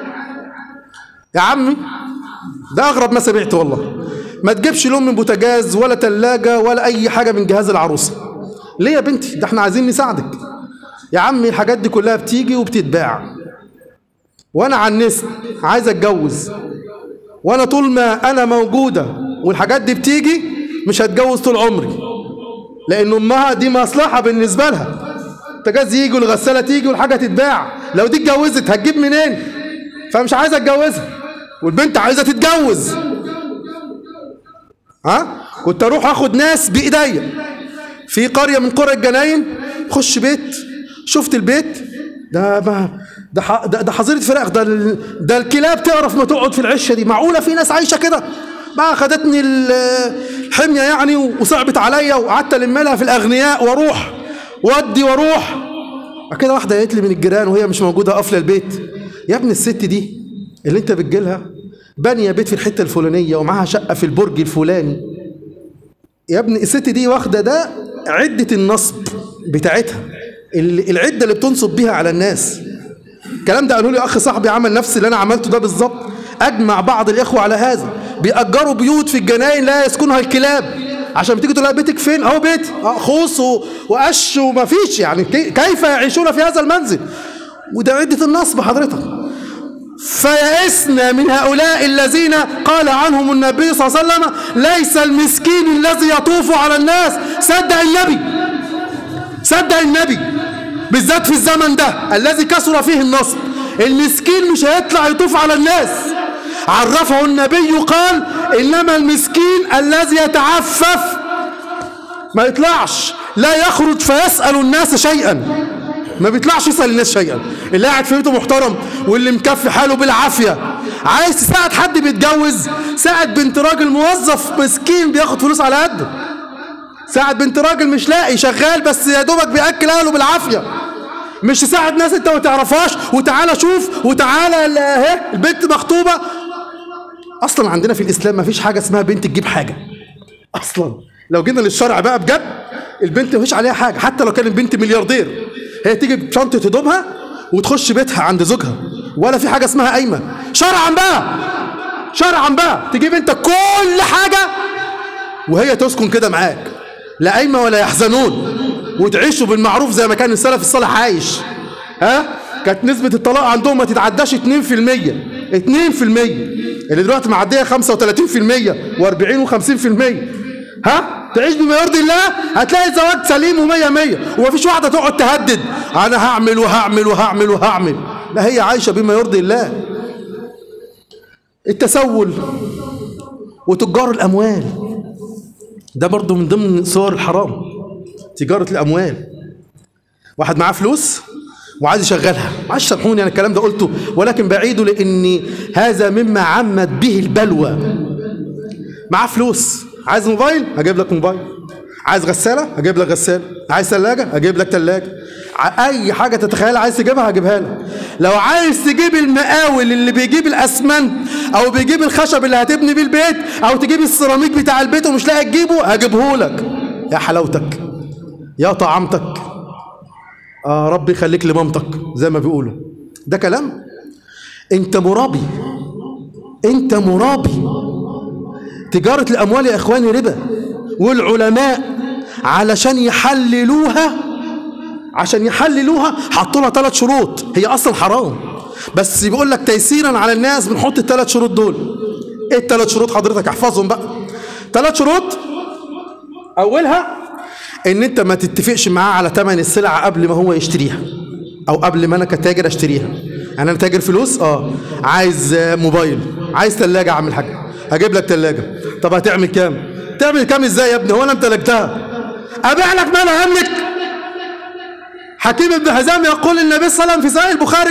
يا عمي ده أغرب ما سمعت والله ما تجيبش لون من بوتاجاز ولا تلاجة ولا أي حاجة من جهاز العروسة ليه يا بنتي ده احنا عايزين نساعدك يا عمي الحاجات دي كلها بتيجي وبتتباع وانا عنست عايز اتجوز وانا طول ما انا موجوده والحاجات دي بتيجي مش هتجوز طول عمري لان امها دي مصلحه بالنسبه لها البوتاجاز يجي والغساله تيجي والحاجه تتباع لو دي اتجوزت هتجيب منين فمش عايز اتجوزها والبنت عايزه تتجوز ها كنت اروح اخد ناس بايديا في قريه من قرى الجناين خش بيت شفت البيت ده ما ده ح- ده, ده حظيره فراخ ده ال- ده الكلاب تعرف ما تقعد في العشه دي معقوله في ناس عايشه كده بقى خدتني ال- الحميه يعني وصعبت عليا وقعدت الم لها في الاغنياء واروح وادي واروح بعد كده واحده قالت لي من الجيران وهي مش موجوده قافله البيت يا ابن الست دي اللي انت بتجيلها بانيه بيت في الحته الفلانيه ومعاها شقه في البرج الفلاني يا ابني الست دي واخده ده عده النصب بتاعتها ال- العده اللي بتنصب بيها على الناس الكلام ده قالوا لي اخ صاحبي عمل نفس اللي انا عملته ده بالظبط اجمع بعض الاخوه على هذا بيأجروا بيوت في الجناين لا يسكنها الكلاب عشان بتيجي تقول لها بيتك فين اهو بيتي اه خوص و- وقش وما فيش يعني كي- كيف يعيشون في هذا المنزل وده عده النصب حضرتك فيئسنا من هؤلاء الذين قال عنهم النبي صلى الله عليه وسلم ليس المسكين الذي يطوف على الناس صدق النبي صدق النبي بالذات في الزمن ده الذي كثر فيه النصب المسكين مش هيطلع يطوف على الناس عرفه النبي قال انما المسكين الذي يتعفف ما يطلعش لا يخرج فيسأل الناس شيئا ما بيطلعش يسأل الناس شيئا اللي قاعد في بيته محترم واللي مكفي حاله بالعافية عايز تساعد حد بيتجوز ساعد بنت راجل موظف مسكين بياخد فلوس على قده ساعد بنت راجل مش لاقي شغال بس يا دوبك بياكل اهله بالعافيه مش تساعد ناس انت ما تعرفهاش وتعالى شوف وتعالى ال- اهي البنت مخطوبه اصلا عندنا في الاسلام ما فيش حاجه اسمها بنت تجيب حاجه اصلا لو جينا للشرع بقى بجد البنت مفيش عليها حاجه حتى لو كانت بنت ملياردير هي تيجي بشنطه هدومها وتخش بيتها عند زوجها ولا في حاجه اسمها قايمه شرعا بقى شرعا بقى تجيب انت كل حاجه وهي تسكن كده معاك لا قايمه ولا يحزنون وتعيشوا بالمعروف زي ما كان السلف الصالح عايش ها كانت نسبة الطلاق عندهم ما تتعداش 2% 2% اللي دلوقتي معدية 35% و40 و50% ها تعيش بما يرضي الله هتلاقي الزواج سليم ومية مية ومفيش واحدة تقعد تهدد أنا هعمل وهعمل وهعمل وهعمل لا هي عايشة بما يرضي الله التسول وتجار الأموال ده برضو من ضمن صور الحرام تجارة الأموال واحد معاه فلوس وعايز يشغلها معلش سامحوني انا الكلام ده قلته ولكن بعيده لان هذا مما عمت به البلوى معاه فلوس عايز موبايل هجيب لك موبايل عايز غساله هجيب لك غساله عايز ثلاجه هجيب لك ثلاجه اي حاجه تتخيلها عايز تجيبها هجيبها لك لو عايز تجيب المقاول اللي بيجيب الاسمنت او بيجيب الخشب اللي هتبني بيه البيت او تجيب السيراميك بتاع البيت ومش لاقي تجيبه هجيبه لك يا حلاوتك يا طعامتك آه ربي يخليك لمامتك زي ما بيقولوا ده كلام انت مرابي انت مرابي تجارة الأموال يا إخواني ربا والعلماء علشان يحللوها عشان يحللوها حطوا لها ثلاث شروط هي أصلا حرام بس بيقول لك تيسيرا على الناس بنحط الثلاث شروط دول ايه الثلاث شروط حضرتك احفظهم بقى ثلاث شروط اولها ان انت ما تتفقش معاه على ثمن السلعه قبل ما هو يشتريها او قبل ما انا كتاجر اشتريها يعني انا تاجر فلوس اه عايز آه، موبايل عايز ثلاجه اعمل حاجه هجيب لك ثلاجه طب هتعمل كام تعمل كام ازاي يا ابني هو انا امتلكتها ابيع لك ما انا املك حكيم بن هزام يقول النبي صلى الله عليه وسلم في صحيح البخاري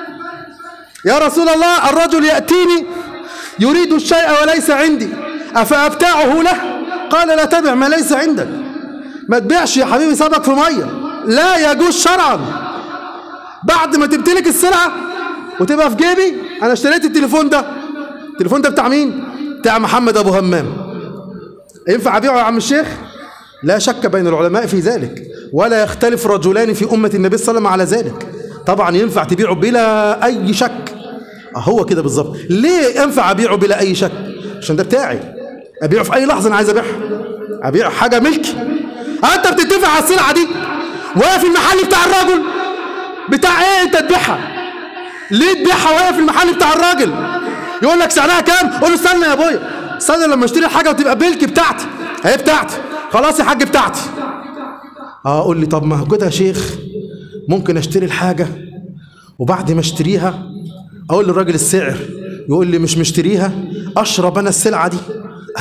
يا رسول الله الرجل ياتيني يريد الشيء وليس عندي افابتاعه له قال لا تبع ما ليس عندك ما تبيعش يا حبيبي سابك في ميه لا يجوز شرعا بعد ما تمتلك السلعه وتبقى في جيبي انا اشتريت التليفون ده التليفون ده بتاع مين بتاع محمد ابو همام ينفع ابيعه يا عم الشيخ لا شك بين العلماء في ذلك ولا يختلف رجلان في امه النبي صلى الله عليه وسلم على ذلك طبعا ينفع تبيعه بلا اي شك هو كده بالظبط ليه ينفع ابيعه بلا اي شك عشان ده بتاعي ابيعه في اي لحظه انا عايز ابيعها ابيع حاجه ملكي انت بتتفق على السلعه دي واقف المحل بتاع الراجل بتاع ايه انت تبيعها ليه تبيعها واقف المحل بتاع الراجل يقول لك سعرها كام قول له استنى يا ابويا استنى لما اشتري الحاجه وتبقى ملك بتاعتي هي بتاعتي خلاص يا حاج بتاعتي اه قول لي طب ما هو كده يا شيخ ممكن اشتري الحاجه وبعد ما اشتريها اقول للراجل السعر يقول لي مش مشتريها اشرب انا السلعه دي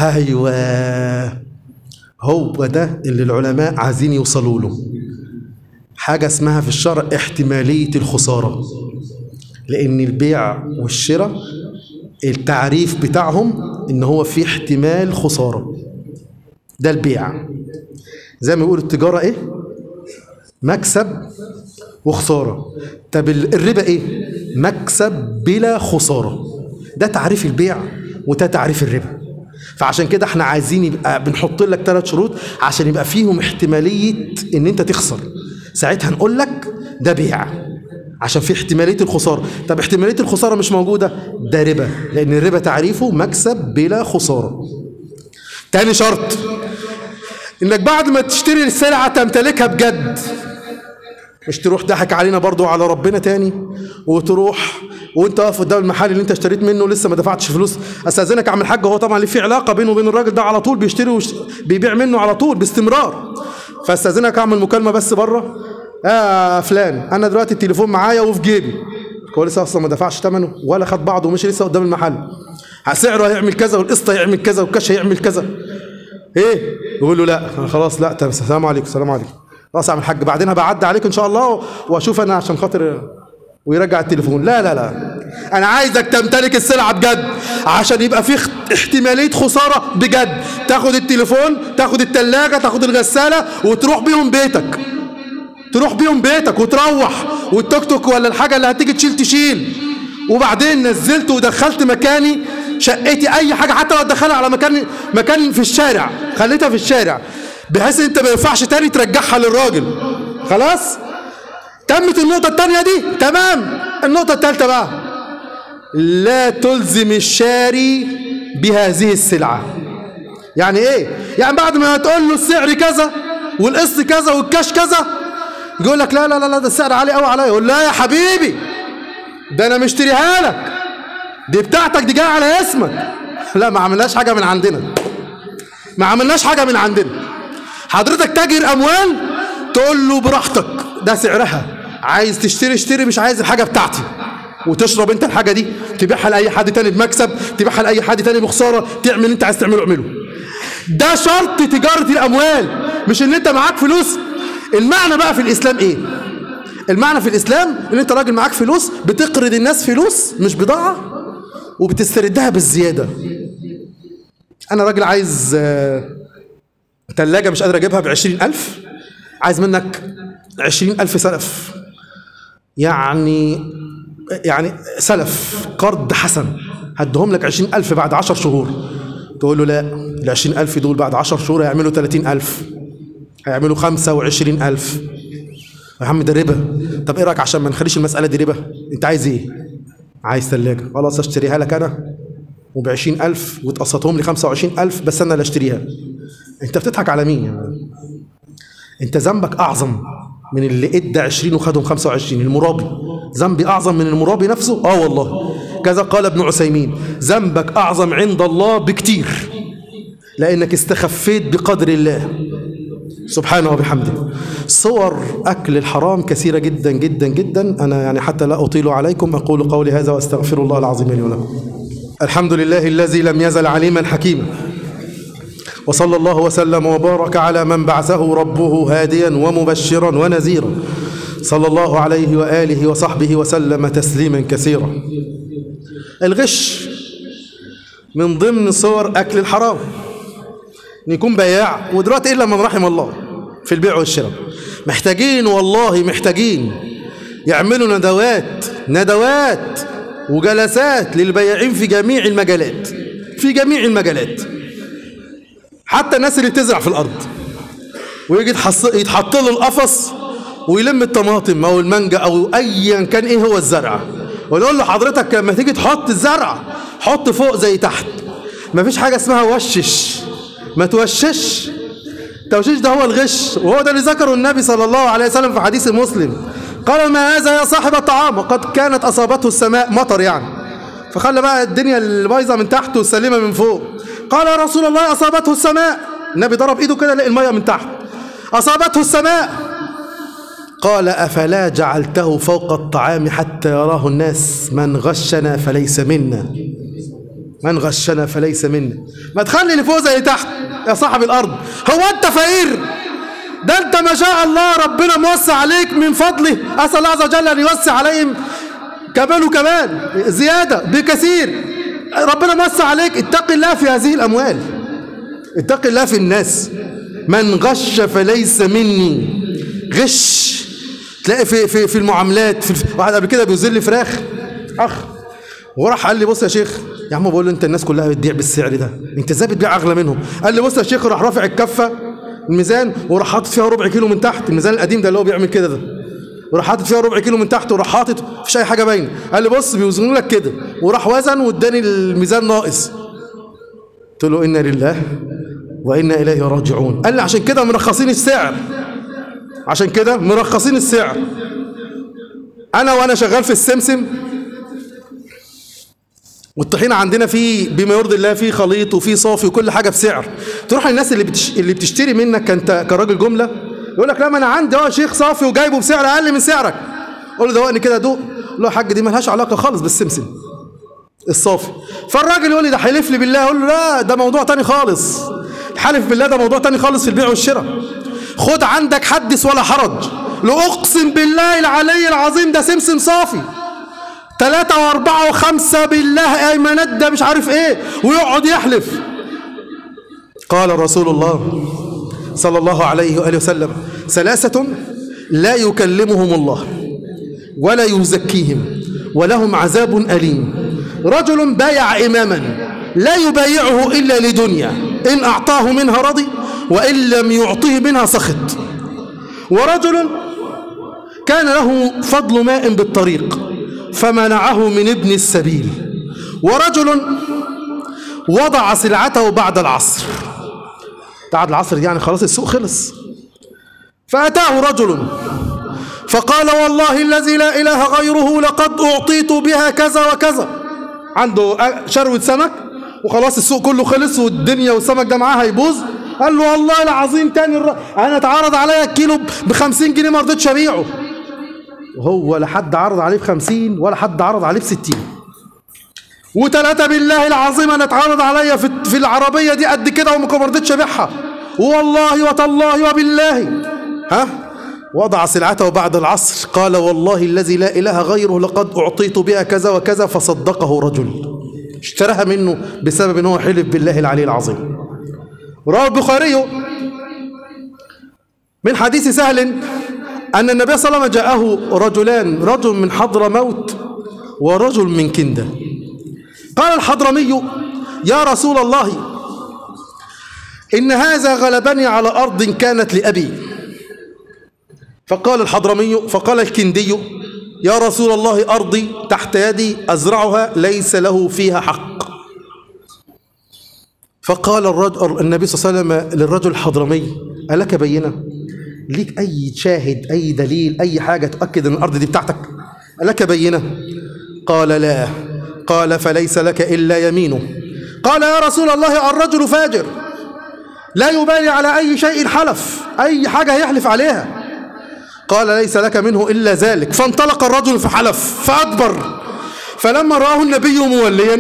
ايوه هو ده اللي العلماء عايزين يوصلوا له حاجة اسمها في الشرع احتمالية الخسارة لأن البيع والشراء التعريف بتاعهم إن هو في احتمال خسارة ده البيع زي ما يقول التجارة إيه مكسب وخسارة طب ال- الربا إيه مكسب بلا خسارة ده تعريف البيع وده تعريف الربا فعشان كده احنا عايزين يبقى بنحط لك ثلاث شروط عشان يبقى فيهم احتمالية ان انت تخسر ساعتها نقول لك ده بيع عشان في احتمالية الخسارة طب احتمالية الخسارة مش موجودة ده ربا لأن الربا تعريفه مكسب بلا خسارة تاني شرط انك بعد ما تشتري السلعة تمتلكها بجد مش تروح ضحك علينا برضو على ربنا تاني وتروح وانت واقف قدام المحل اللي انت اشتريت منه لسه ما دفعتش فلوس استاذنك يا عم الحاج هو طبعا ليه في علاقه بينه وبين الراجل ده على طول بيشتري وش... بيبيع منه على طول باستمرار فاستاذنك اعمل مكالمه بس بره يا فلان انا دلوقتي التليفون معايا وفي جيبي هو لسه اصلا ما دفعش ثمنه ولا خد بعضه ومشي لسه قدام المحل سعره هيعمل كذا والقسط هيعمل كذا والكاش هيعمل كذا ايه يقول له لا خلاص لا طب السلام عليكم السلام عليكم خلاص يا عم الحاج بعدين بعدي عليك ان شاء الله واشوف انا عشان خاطر ويرجع التليفون لا لا لا انا عايزك تمتلك السلعه بجد عشان يبقى في اخت- احتماليه خساره بجد تاخد التليفون تاخد التلاجة تاخد الغساله وتروح بيهم بيتك تروح بيهم بيتك وتروح والتوك توك ولا الحاجه اللي هتيجي تشيل تشيل وبعدين نزلت ودخلت مكاني شقتي اي حاجه حتى لو تدخلها على مكان مكان في الشارع خليتها في الشارع بحيث انت ما ينفعش تاني ترجعها للراجل خلاص تمت النقطه الثانيه دي تمام النقطه الثالثه بقى لا تلزم الشاري بهذه السلعه يعني ايه يعني بعد ما تقول له السعر كذا والقسط كذا والكاش كذا يقول لك لا لا لا لا ده السعر عالي قوي عليا يقول لا يا حبيبي ده انا مشتريها لك دي بتاعتك دي جايه على اسمك لا ما عملناش حاجه من عندنا ما عملناش حاجه من عندنا حضرتك تاجر اموال تقول له براحتك ده سعرها عايز تشتري اشتري مش عايز الحاجه بتاعتي وتشرب انت الحاجه دي تبيعها لاي حد تاني بمكسب تبيعها لاي حد تاني بخساره تعمل اللي انت عايز تعمله اعمله ده شرط تجاره الاموال مش ان انت معاك فلوس المعنى بقى في الاسلام ايه المعنى في الاسلام ان انت راجل معاك فلوس بتقرض الناس فلوس مش بضاعه وبتستردها بالزياده انا راجل عايز آه، تلاجة مش قادر اجيبها بعشرين الف عايز منك عشرين الف سلف يعني يعني سلف قرض حسن هدهم لك عشرين الف بعد عشر شهور تقول له لا العشرين الف دول بعد عشر شهور هيعملوا تلاتين الف هيعملوا خمسة وعشرين ألف يا عم ده ربا طب ايه رايك عشان ما نخليش المسألة دي ربا انت عايز ايه عايز ثلاجة خلاص اشتريها لك انا وبعشرين ألف وتقسطهم لي خمسة وعشرين ألف بس انا اللي اشتريها انت بتضحك على مين يعني انت ذنبك اعظم من اللي ادى 20 وخدهم 25 المرابي ذنبي اعظم من المرابي نفسه اه والله كذا قال ابن عثيمين ذنبك اعظم عند الله بكتير لانك استخفيت بقدر الله سبحانه وبحمده صور أكل الحرام كثيرة جدا جدا جدا أنا يعني حتى لا أطيل عليكم أقول قولي هذا وأستغفر الله العظيم لي ولكم الحمد لله الذي لم يزل عليما حكيما وصلى الله وسلم وبارك على من بعثه ربه هاديا ومبشرا ونذيرا صلى الله عليه وآله وصحبه وسلم تسليما كثيرا الغش من ضمن صور أكل الحرام ان يكون بياع ودلوقتي الا من رحم الله في البيع والشراء محتاجين والله محتاجين يعملوا ندوات ندوات وجلسات للبياعين في جميع المجالات في جميع المجالات حتى الناس اللي بتزرع في الارض ويجي يتحص- يتحط له القفص ويلم الطماطم او المانجا او ايا كان ايه هو الزرع ونقول له حضرتك لما تيجي تحط الزرع حط فوق زي تحت مفيش حاجه اسمها وشش ما توشش التوشيش ده هو الغش وهو ده اللي ذكره النبي صلى الله عليه وسلم في حديث مسلم قال ما هذا يا صاحب الطعام وقد كانت أصابته السماء مطر يعني فخلى بقى الدنيا البايظة من تحت والسليمة من فوق قال يا رسول الله أصابته السماء النبي ضرب إيده كده لقى المية من تحت أصابته السماء قال أفلا جعلته فوق الطعام حتى يراه الناس من غشنا فليس منا من غشنا فليس منا ما تخلي اللي فوق زي تحت يا صاحب الارض هو انت فقير ده انت ما شاء الله ربنا موسع عليك من فضله اسال الله عز وجل ان يوسع عليهم كمان وكمان زياده بكثير ربنا موسع عليك اتق الله في هذه الاموال اتق الله في الناس من غش فليس مني غش تلاقي في في في المعاملات في واحد قبل كده بيوزن لي فراخ اخ وراح قال لي بص يا شيخ يا عم بقول له انت الناس كلها بتبيع بالسعر ده انت ازاي بتبيع اغلى منهم قال لي بص يا شيخ راح رافع الكفه الميزان وراح حاطط فيها ربع كيلو من تحت الميزان القديم ده اللي هو بيعمل كده ده وراح حاطط فيها ربع كيلو من تحت وراح حاطط مفيش اي حاجه باينه قال لي بص بيوزنوا لك كده وراح وزن واداني الميزان ناقص قلت له انا لله وانا اليه راجعون قال لي عشان كده مرخصين السعر عشان كده مرخصين السعر انا وانا شغال في السمسم والطحينة عندنا فيه بما يرضي الله فيه خليط وفيه صافي وكل حاجة بسعر تروح للناس اللي بتش... اللي بتشتري منك انت كراجل جملة يقول لك لا ما انا عندي اه شيخ صافي وجايبه بسعر اقل من سعرك قول له دوقني كده دوق قول له يا حاج دي ملهاش علاقة خالص بالسمسم الصافي فالراجل يقول لي ده حلف لي بالله اقول له لا ده موضوع تاني خالص الحلف بالله ده موضوع تاني خالص في البيع والشراء خد عندك حدث ولا حرج لو اقسم بالله العلي العظيم ده سمسم صافي ثلاثة وأربعة وخمسة بالله أيمانات ده مش عارف إيه ويقعد يحلف قال رسول الله صلى الله عليه وآله وسلم ثلاثة لا يكلمهم الله ولا يزكيهم ولهم عذاب أليم رجل بايع إماما لا يبايعه إلا لدنيا إن أعطاه منها رضي وإن لم يعطه منها سخط ورجل كان له فضل ماء بالطريق فمنعه من ابن السبيل ورجل وضع سلعته بعد العصر بعد العصر دي يعني خلاص السوق خلص فأتاه رجل فقال والله الذي لا إله غيره لقد أعطيت بها كذا وكذا عنده شروة سمك وخلاص السوق كله خلص والدنيا والسمك ده معاه هيبوظ قال له والله العظيم تاني الر... انا اتعرض عليا الكيلو ب 50 جنيه ما رضيتش ابيعه وهو لا حد عرض عليه ب 50 ولا حد عرض عليه ب 60 وثلاثة بالله العظيم انا اتعرض عليا في في العربية دي قد كده وما رضيتش ابيعها والله وتالله وبالله ها وضع سلعته بعد العصر قال والله الذي لا إله غيره لقد أعطيت بها كذا وكذا فصدقه رجل اشتراها منه بسبب أنه حلف بالله العلي العظيم رواه البخاري من حديث سهل أن النبي صلى الله عليه وسلم جاءه رجلان رجل من حضر موت ورجل من كندة قال الحضرمي يا رسول الله إن هذا غلبني على أرض كانت لأبي فقال الحضرمي فقال الكندي يا رسول الله أرضي تحت يدي أزرعها ليس له فيها حق فقال الرجل النبي صلى الله عليه وسلم للرجل الحضرمي ألك بينة ليك أي شاهد أي دليل أي حاجة تؤكد أن الأرض دي بتاعتك ألك بينة قال لا قال فليس لك إلا يمينه قال يا رسول الله الرجل فاجر لا يبالي على أي شيء حلف أي حاجة يحلف عليها قال ليس لك منه إلا ذلك فانطلق الرجل فحلف فأدبر فلما رآه النبي موليا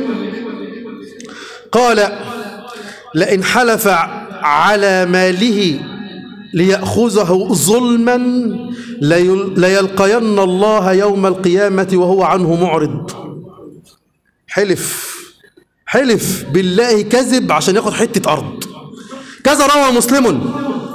قال لئن حلف على ماله ليأخذه ظلما ليلقين الله يوم القيامة وهو عنه معرض حلف حلف بالله كذب عشان ياخد حتة أرض كذا روى مسلم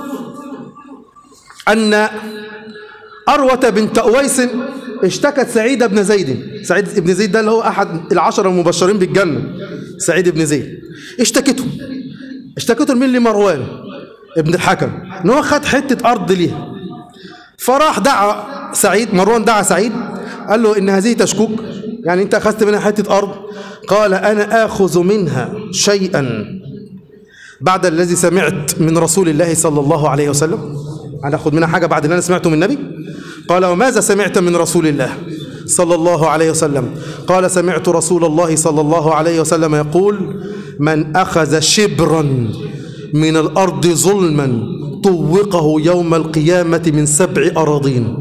أن أروة بنت أويس اشتكت سعيد بن زيد سعيد بن زيد ده اللي هو أحد العشرة المبشرين بالجنة سعيد بن زيد اشتكته اشتكته مين لمروان ابن الحكم ان هو خد حتة أرض ليها فراح دعا سعيد مروان دعا سعيد قال له إن هذه تشكوك يعني أنت أخذت منها حتة أرض قال أنا آخذ منها شيئا بعد الذي سمعت من رسول الله صلى الله عليه وسلم أنا أخذ منها حاجة بعد اللي أنا سمعته من النبي قال وماذا سمعت من رسول الله صلى الله عليه وسلم قال سمعت رسول الله صلى الله عليه وسلم يقول من أخذ شبرا من الأرض ظلما طوقه يوم القيامة من سبع أراضين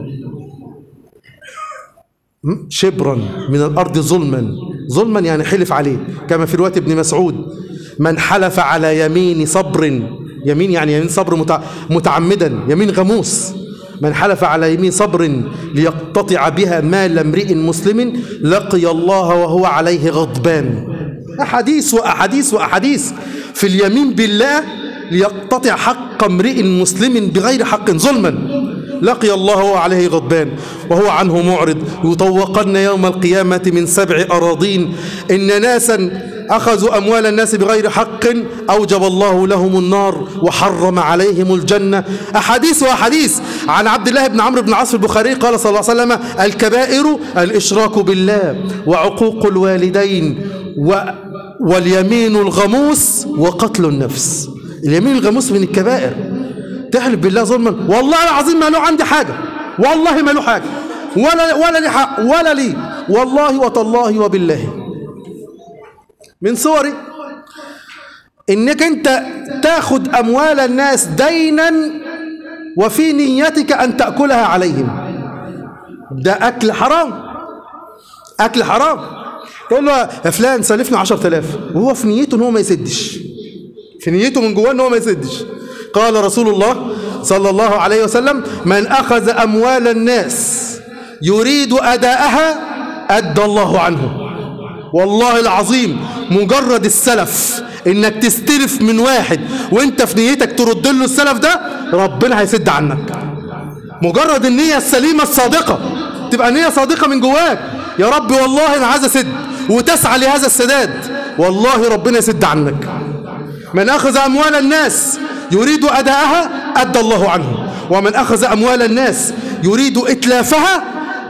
شبرا من الأرض ظلما ظلما يعني حلف عليه كما في رواية ابن مسعود من حلف على يمين صبر يمين يعني يمين صبر متعمدا يمين غموس من حلف على يمين صبر ليقتطع بها مال امرئ مسلم لقي الله وهو عليه غضبان أحاديث وأحاديث وأحاديث في اليمين بالله ليقتطع حق امرئ مسلم بغير حق ظلما لقي الله وهو عليه غضبان وهو عنه معرض يطوقن يوم القيامة من سبع أراضين إن ناسا أخذوا أموال الناس بغير حق أوجب الله لهم النار وحرم عليهم الجنة أحاديث وأحاديث عن عبد الله بن عمرو بن عاص البخاري قال صلى الله عليه وسلم الكبائر الإشراك بالله وعقوق الوالدين و واليمين الغموس وقتل النفس اليمين الغموس من الكبائر تحلف بالله ظلما والله العظيم ما له عندي حاجة والله ما له حاجة ولا ولا لي حق ولا لي والله وتالله وبالله من صوري انك انت تاخد اموال الناس دينا وفي نيتك ان تاكلها عليهم ده اكل حرام اكل حرام تقول له يا فلان سلفني 10000 وهو في نيته ان هو ما يسدش في نيته من جواه ان هو ما يسدش قال رسول الله صلى الله عليه وسلم من اخذ اموال الناس يريد اداءها ادى الله عنه والله العظيم مجرد السلف انك تستلف من واحد وانت في نيتك ترد له السلف ده ربنا هيسد عنك مجرد النية السليمة الصادقة تبقى نية صادقة من جواك يا رب والله انا عايز اسد وتسعى لهذا السداد والله ربنا يسد عنك من اخذ اموال الناس يريد اداءها ادى الله عنه ومن اخذ اموال الناس يريد اتلافها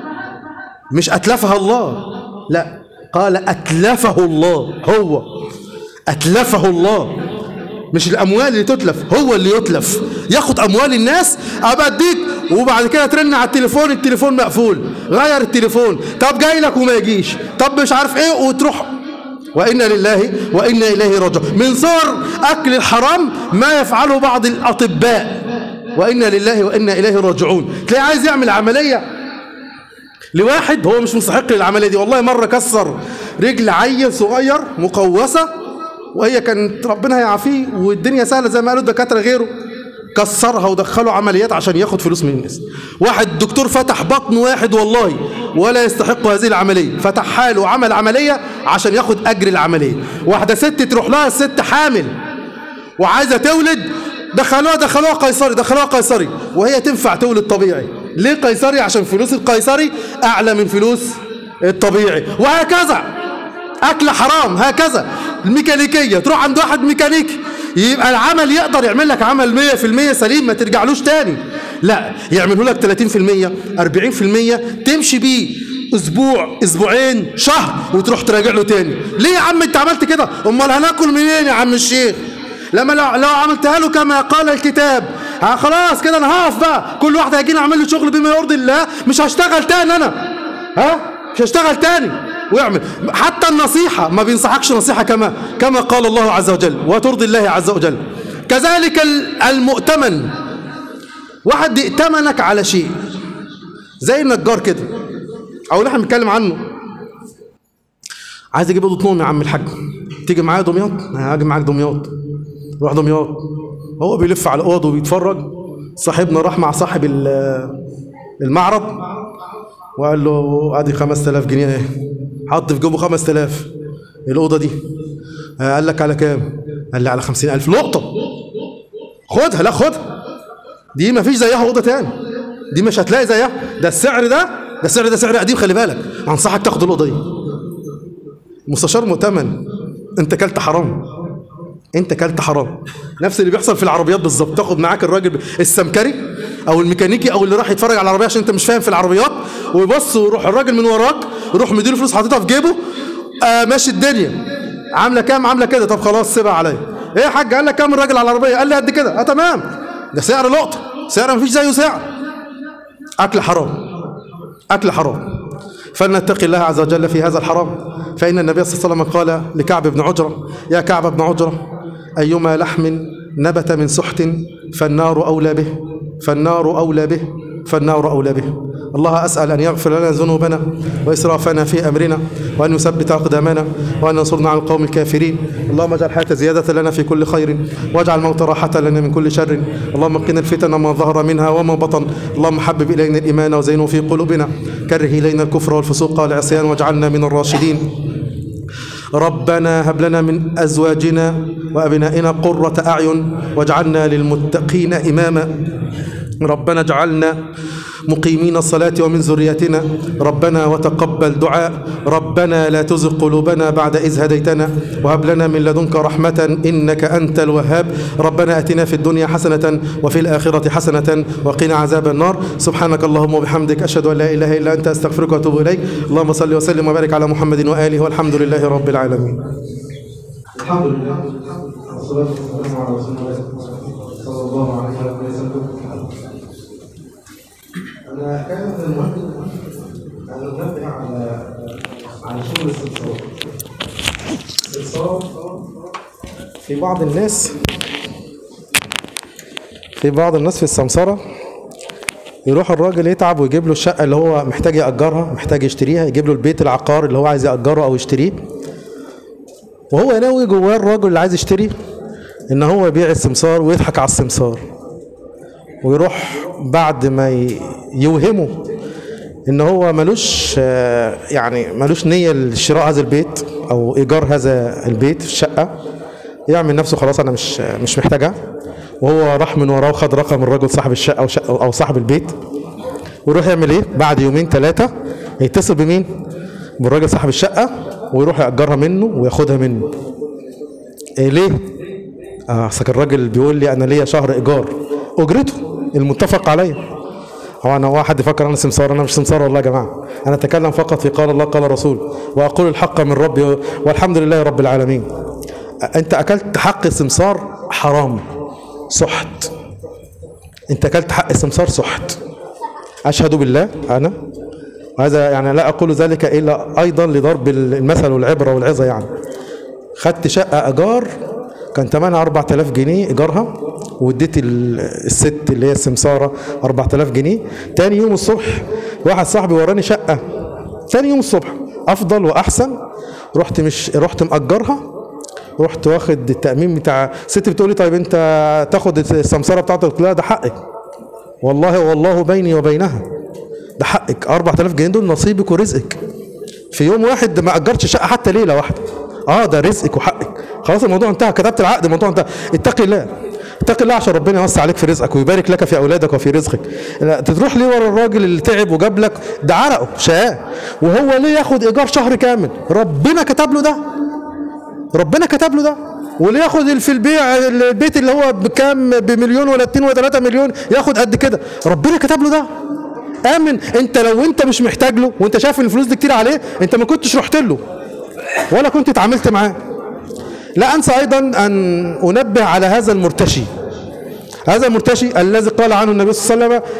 مش اتلفها الله لا قال أتلفه الله هو أتلفه الله مش الاموال اللي تتلف هو اللي يتلف ياخد اموال الناس ابقى اديك وبعد كده ترن على التليفون التليفون مقفول غير التليفون طب جاي لك وما يجيش طب مش عارف ايه وتروح وإنا لله وإنا إليه راجعون من صور أكل الحرام ما يفعله بعض الأطباء وإنا لله وإنا إليه راجعون تلاقي عايز يعمل عملية لواحد هو مش مستحق للعملية دي والله مرة كسر رجل عيل صغير مقوسة وهي كانت ربنا هيعافيه والدنيا سهلة زي ما قالوا الدكاترة غيره كسرها ودخله عمليات عشان ياخد فلوس من الناس واحد دكتور فتح بطن واحد والله ولا يستحق هذه العملية فتح حاله وعمل عملية عشان ياخد أجر العملية واحدة ست تروح لها الست حامل وعايزة تولد دخلوها دخلوها قيصري دخلوها قيصري وهي تنفع تولد طبيعي ليه قيصري عشان فلوس القيصري أعلى من فلوس الطبيعي وهكذا أكل حرام هكذا الميكانيكية تروح عند واحد ميكانيكي يبقى العمل يقدر يعمل لك عمل 100% سليم ما ترجعلوش تاني لا يعمله لك 30% 40% تمشي بيه اسبوع اسبوعين شهر وتروح تراجع له تاني ليه يا عم انت عملت كده امال هناكل منين يا عم الشيخ لما لو, لو عملتها له كما قال الكتاب ها خلاص كده انا هقف بقى كل واحد هيجيني اعمل له شغل بما يرضي الله مش هشتغل تاني انا ها مش هشتغل تاني ويعمل حتى النصيحة ما بينصحكش نصيحة كما كما قال الله عز وجل وترضي الله عز وجل كذلك المؤتمن واحد ائتمنك على شيء زي النجار كده او اللي احنا بنتكلم عنه عايز اجيب اوضه نوم يا عم الحاج تيجي معايا دمياط هاجي معاك دمياط روح دمياط هو بيلف على الاوض وبيتفرج صاحبنا راح مع صاحب المعرض وقال له ادي 5000 جنيه اهي حط في جيبه 5000 الاوضه دي قال لك على كام قال لي على 50000 لقطه خدها لا خدها دي ما فيش زيها اوضه تاني دي مش هتلاقي زيها ده السعر ده ده السعر ده سعر قديم خلي بالك انصحك تاخد الاوضه دي مستشار مؤتمن انت كلت حرام انت كلت حرام نفس اللي بيحصل في العربيات بالظبط تاخد معاك الراجل السمكري او الميكانيكي او اللي راح يتفرج على العربيه عشان انت مش فاهم في العربيات ويبص ويروح الراجل من وراك يروح مديله فلوس حاططها في جيبه آه ماشي الدنيا عامله كام عامله كده طب خلاص سيبها عليا ايه يا حاج قال لك كام الراجل على العربيه قال لي قد كده اه تمام ده سعر لقطه سعر مفيش زيه سعر اكل حرام اكل حرام فلنتقي الله عز وجل في هذا الحرام فإن النبي صلى الله عليه وسلم قال لكعب بن عجرة يا كعب بن عجرة أيما لحم نبت من سحت فالنار أولى به فالنار أولى به فالنار أولى به الله أسأل أن يغفر لنا ذنوبنا وإسرافنا في أمرنا وأن يثبت أقدامنا وأن ينصرنا على القوم الكافرين اللهم اجعل الحياة زيادة لنا في كل خير واجعل الموت راحة لنا من كل شر اللهم قنا الفتن ما ظهر منها وما بطن اللهم حبب إلينا الإيمان وزينه في قلوبنا كره إلينا الكفر والفسوق والعصيان واجعلنا من الراشدين ربنا هب لنا من أزواجنا وأبنائنا قرة أعين واجعلنا للمتقين إماما ربنا اجعلنا مقيمين الصلاة ومن ذريتنا ربنا وتقبل دعاء ربنا لا تزغ قلوبنا بعد إذ هديتنا وهب لنا من لدنك رحمة إنك أنت الوهاب ربنا أتنا في الدنيا حسنة وفي الآخرة حسنة وقنا عذاب النار سبحانك اللهم وبحمدك أشهد أن لا إله إلا أنت أستغفرك وأتوب إليك اللهم صل وسلم وبارك على محمد وآله والحمد لله رب العالمين الحمد لله والصلاة والسلام على رسول الله صلى الله عليه وسلم أنا كان من المهم أن ننبه على على شغل الاستفسار الاستفسار في بعض الناس في بعض الناس في السمسرة يروح الراجل يتعب ويجيب له الشقة اللي هو محتاج يأجرها محتاج يشتريها يجيب له البيت العقار اللي هو عايز يأجره أو يشتريه وهو ناوي جواه الراجل اللي عايز يشتري ان هو يبيع السمسار ويضحك على السمسار ويروح بعد ما ي- يوهمه ان هو ملوش آه، يعني ملوش نية لشراء هذا البيت او ايجار هذا البيت الشقة يعمل نفسه خلاص انا مش مش محتاجها وهو راح من وراه وخد رقم الراجل صاحب الشقة او شقة او صاحب البيت ويروح يعمل ايه بعد يومين ثلاثة يتصل بمين بالراجل صاحب الشقة ويروح يأجرها منه وياخدها منه إيه ليه اه أصل الراجل بيقول لي انا ليا شهر ايجار اجرته المتفق عليه هو انا واحد يفكر انا سمسار انا مش سمسار والله يا جماعه انا اتكلم فقط في قال الله قال رسول واقول الحق من ربي والحمد لله رب العالمين انت اكلت حق السمسار حرام سحت انت اكلت حق السمسار سحت اشهد بالله انا هذا يعني لا اقول ذلك الا ايضا لضرب المثل والعبره والعظه يعني خدت شقه ايجار كان ثمنها 4000 جنيه ايجارها واديت ال- الست اللي هي السمساره 4000 جنيه تاني يوم الصبح واحد صاحبي وراني شقه تاني يوم الصبح افضل واحسن رحت مش رحت مأجرها رحت واخد التأمين بتاع ست بتقول لي طيب انت تاخد السمساره بتاعتك قلت لها ده حقك والله والله بيني وبينها ده حقك 4000 جنيه دول نصيبك ورزقك في يوم واحد ما اجرتش شقه حتى ليله واحده اه ده رزقك وحقك خلاص الموضوع انتهى كتبت العقد الموضوع انتهى اتقي الله اتقي الله عشان ربنا يوسع عليك في رزقك ويبارك لك في اولادك وفي رزقك لا تروح ليه ورا الراجل اللي تعب وجاب لك ده عرقه شقاه وهو ليه ياخد ايجار شهر كامل ربنا كتب له ده ربنا كتب له ده واللي ياخد ال- في البيع البيت اللي هو بكام بمليون ولا اتنين ولا تلاتة مليون ياخد قد كده ربنا كتب له ده امن انت لو انت مش محتاج له وانت شايف ان الفلوس دي كتير عليه انت ما كنتش رحت له ولا كنت اتعاملت معاه لا انسى ايضا ان انبه على هذا المرتشي هذا المرتشي الذي قال عنه النبي صلى الله عليه وسلم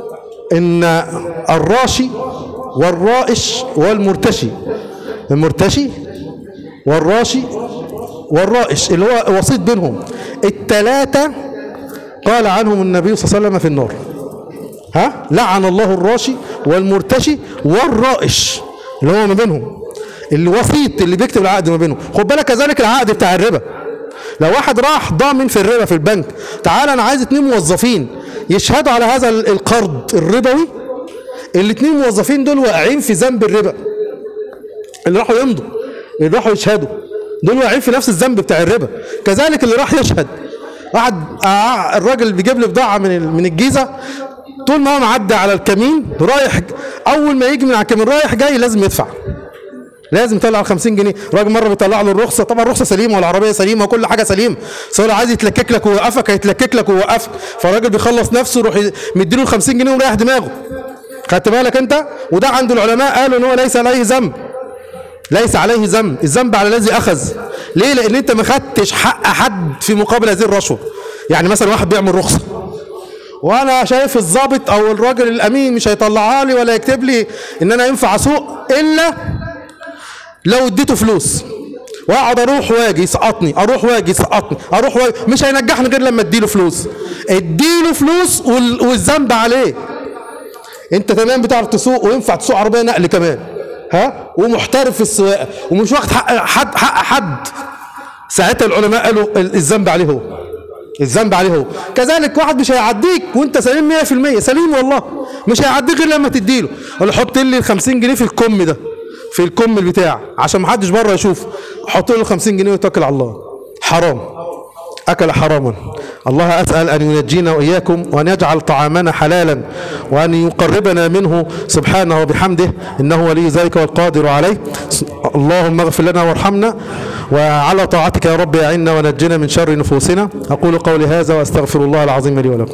ان الراشي والرائش والمرتشي المرتشي والراشي والرائش اللي هو وسيط بينهم التلاتة قال عنهم النبي صلى الله عليه وسلم في النار ها لعن الله الراشي والمرتشي والرائش اللي هو ما بينهم الوسيط اللي بيكتب العقد ما بينهم خد بالك كذلك العقد بتاع الربا لو واحد راح ضامن في الربا في البنك تعال انا عايز اتنين موظفين يشهدوا على هذا ال- القرض الربوي الاتنين موظفين دول واقعين في ذنب الربا اللي راحوا يمضوا اللي راحوا يشهدوا دول واقعين في نفس الذنب بتاع الربا كذلك اللي راح يشهد واحد آه، الراجل بيجيب لي بضاعه من ال- من الجيزه طول ما هو معدي على الكمين رايح اول ما يجي من على الكمين رايح جاي لازم يدفع لازم يطلع ال 50 جنيه الراجل مره بيطلع له الرخصه طبعا الرخصه سليمه والعربيه سليمه وكل حاجه سليمه بس هو لو عايز يتلكك لك ويوقفك هيتلكك لك ويوقفك فالراجل بيخلص نفسه يروح ي- مديله ال 50 جنيه ومريح دماغه خدت بالك انت وده عند العلماء قالوا ان هو ليس عليه ذنب ليس عليه ذنب الذنب على الذي اخذ ليه لان انت ما خدتش حق حد في مقابل هذه الرشوه يعني مثلا واحد بيعمل رخصه وانا شايف الضابط او الراجل الامين مش هيطلعها لي ولا يكتب لي ان انا ينفع اسوق الا لو اديته فلوس واقعد اروح واجي يسقطني اروح واجي يسقطني اروح واجي مش هينجحني غير لما اديله فلوس اديله فلوس وال- والذنب عليه انت تمام بتعرف تسوق وينفع تسوق عربيه نقل كمان ها ومحترف في السواقه ومش واخد حق حد حق حد ساعتها العلماء قالوا ال- الذنب عليه هو الذنب عليه هو كذلك واحد مش هيعديك وانت سليم 100% سليم والله مش هيعديك غير لما تديله ولا حط لي ال 50 جنيه في الكم ده في الكم البتاع عشان ما حدش بره يشوف حط له 50 جنيه ويتكل على الله حرام أكل حراما الله أسأل أن ينجينا وإياكم وأن يجعل طعامنا حلالا وأن يقربنا منه سبحانه وبحمده إنه ولي ذلك والقادر عليه اللهم اغفر لنا وارحمنا وعلى طاعتك يا رب أعنا ونجنا من شر نفوسنا أقول قولي هذا وأستغفر الله العظيم لي ولكم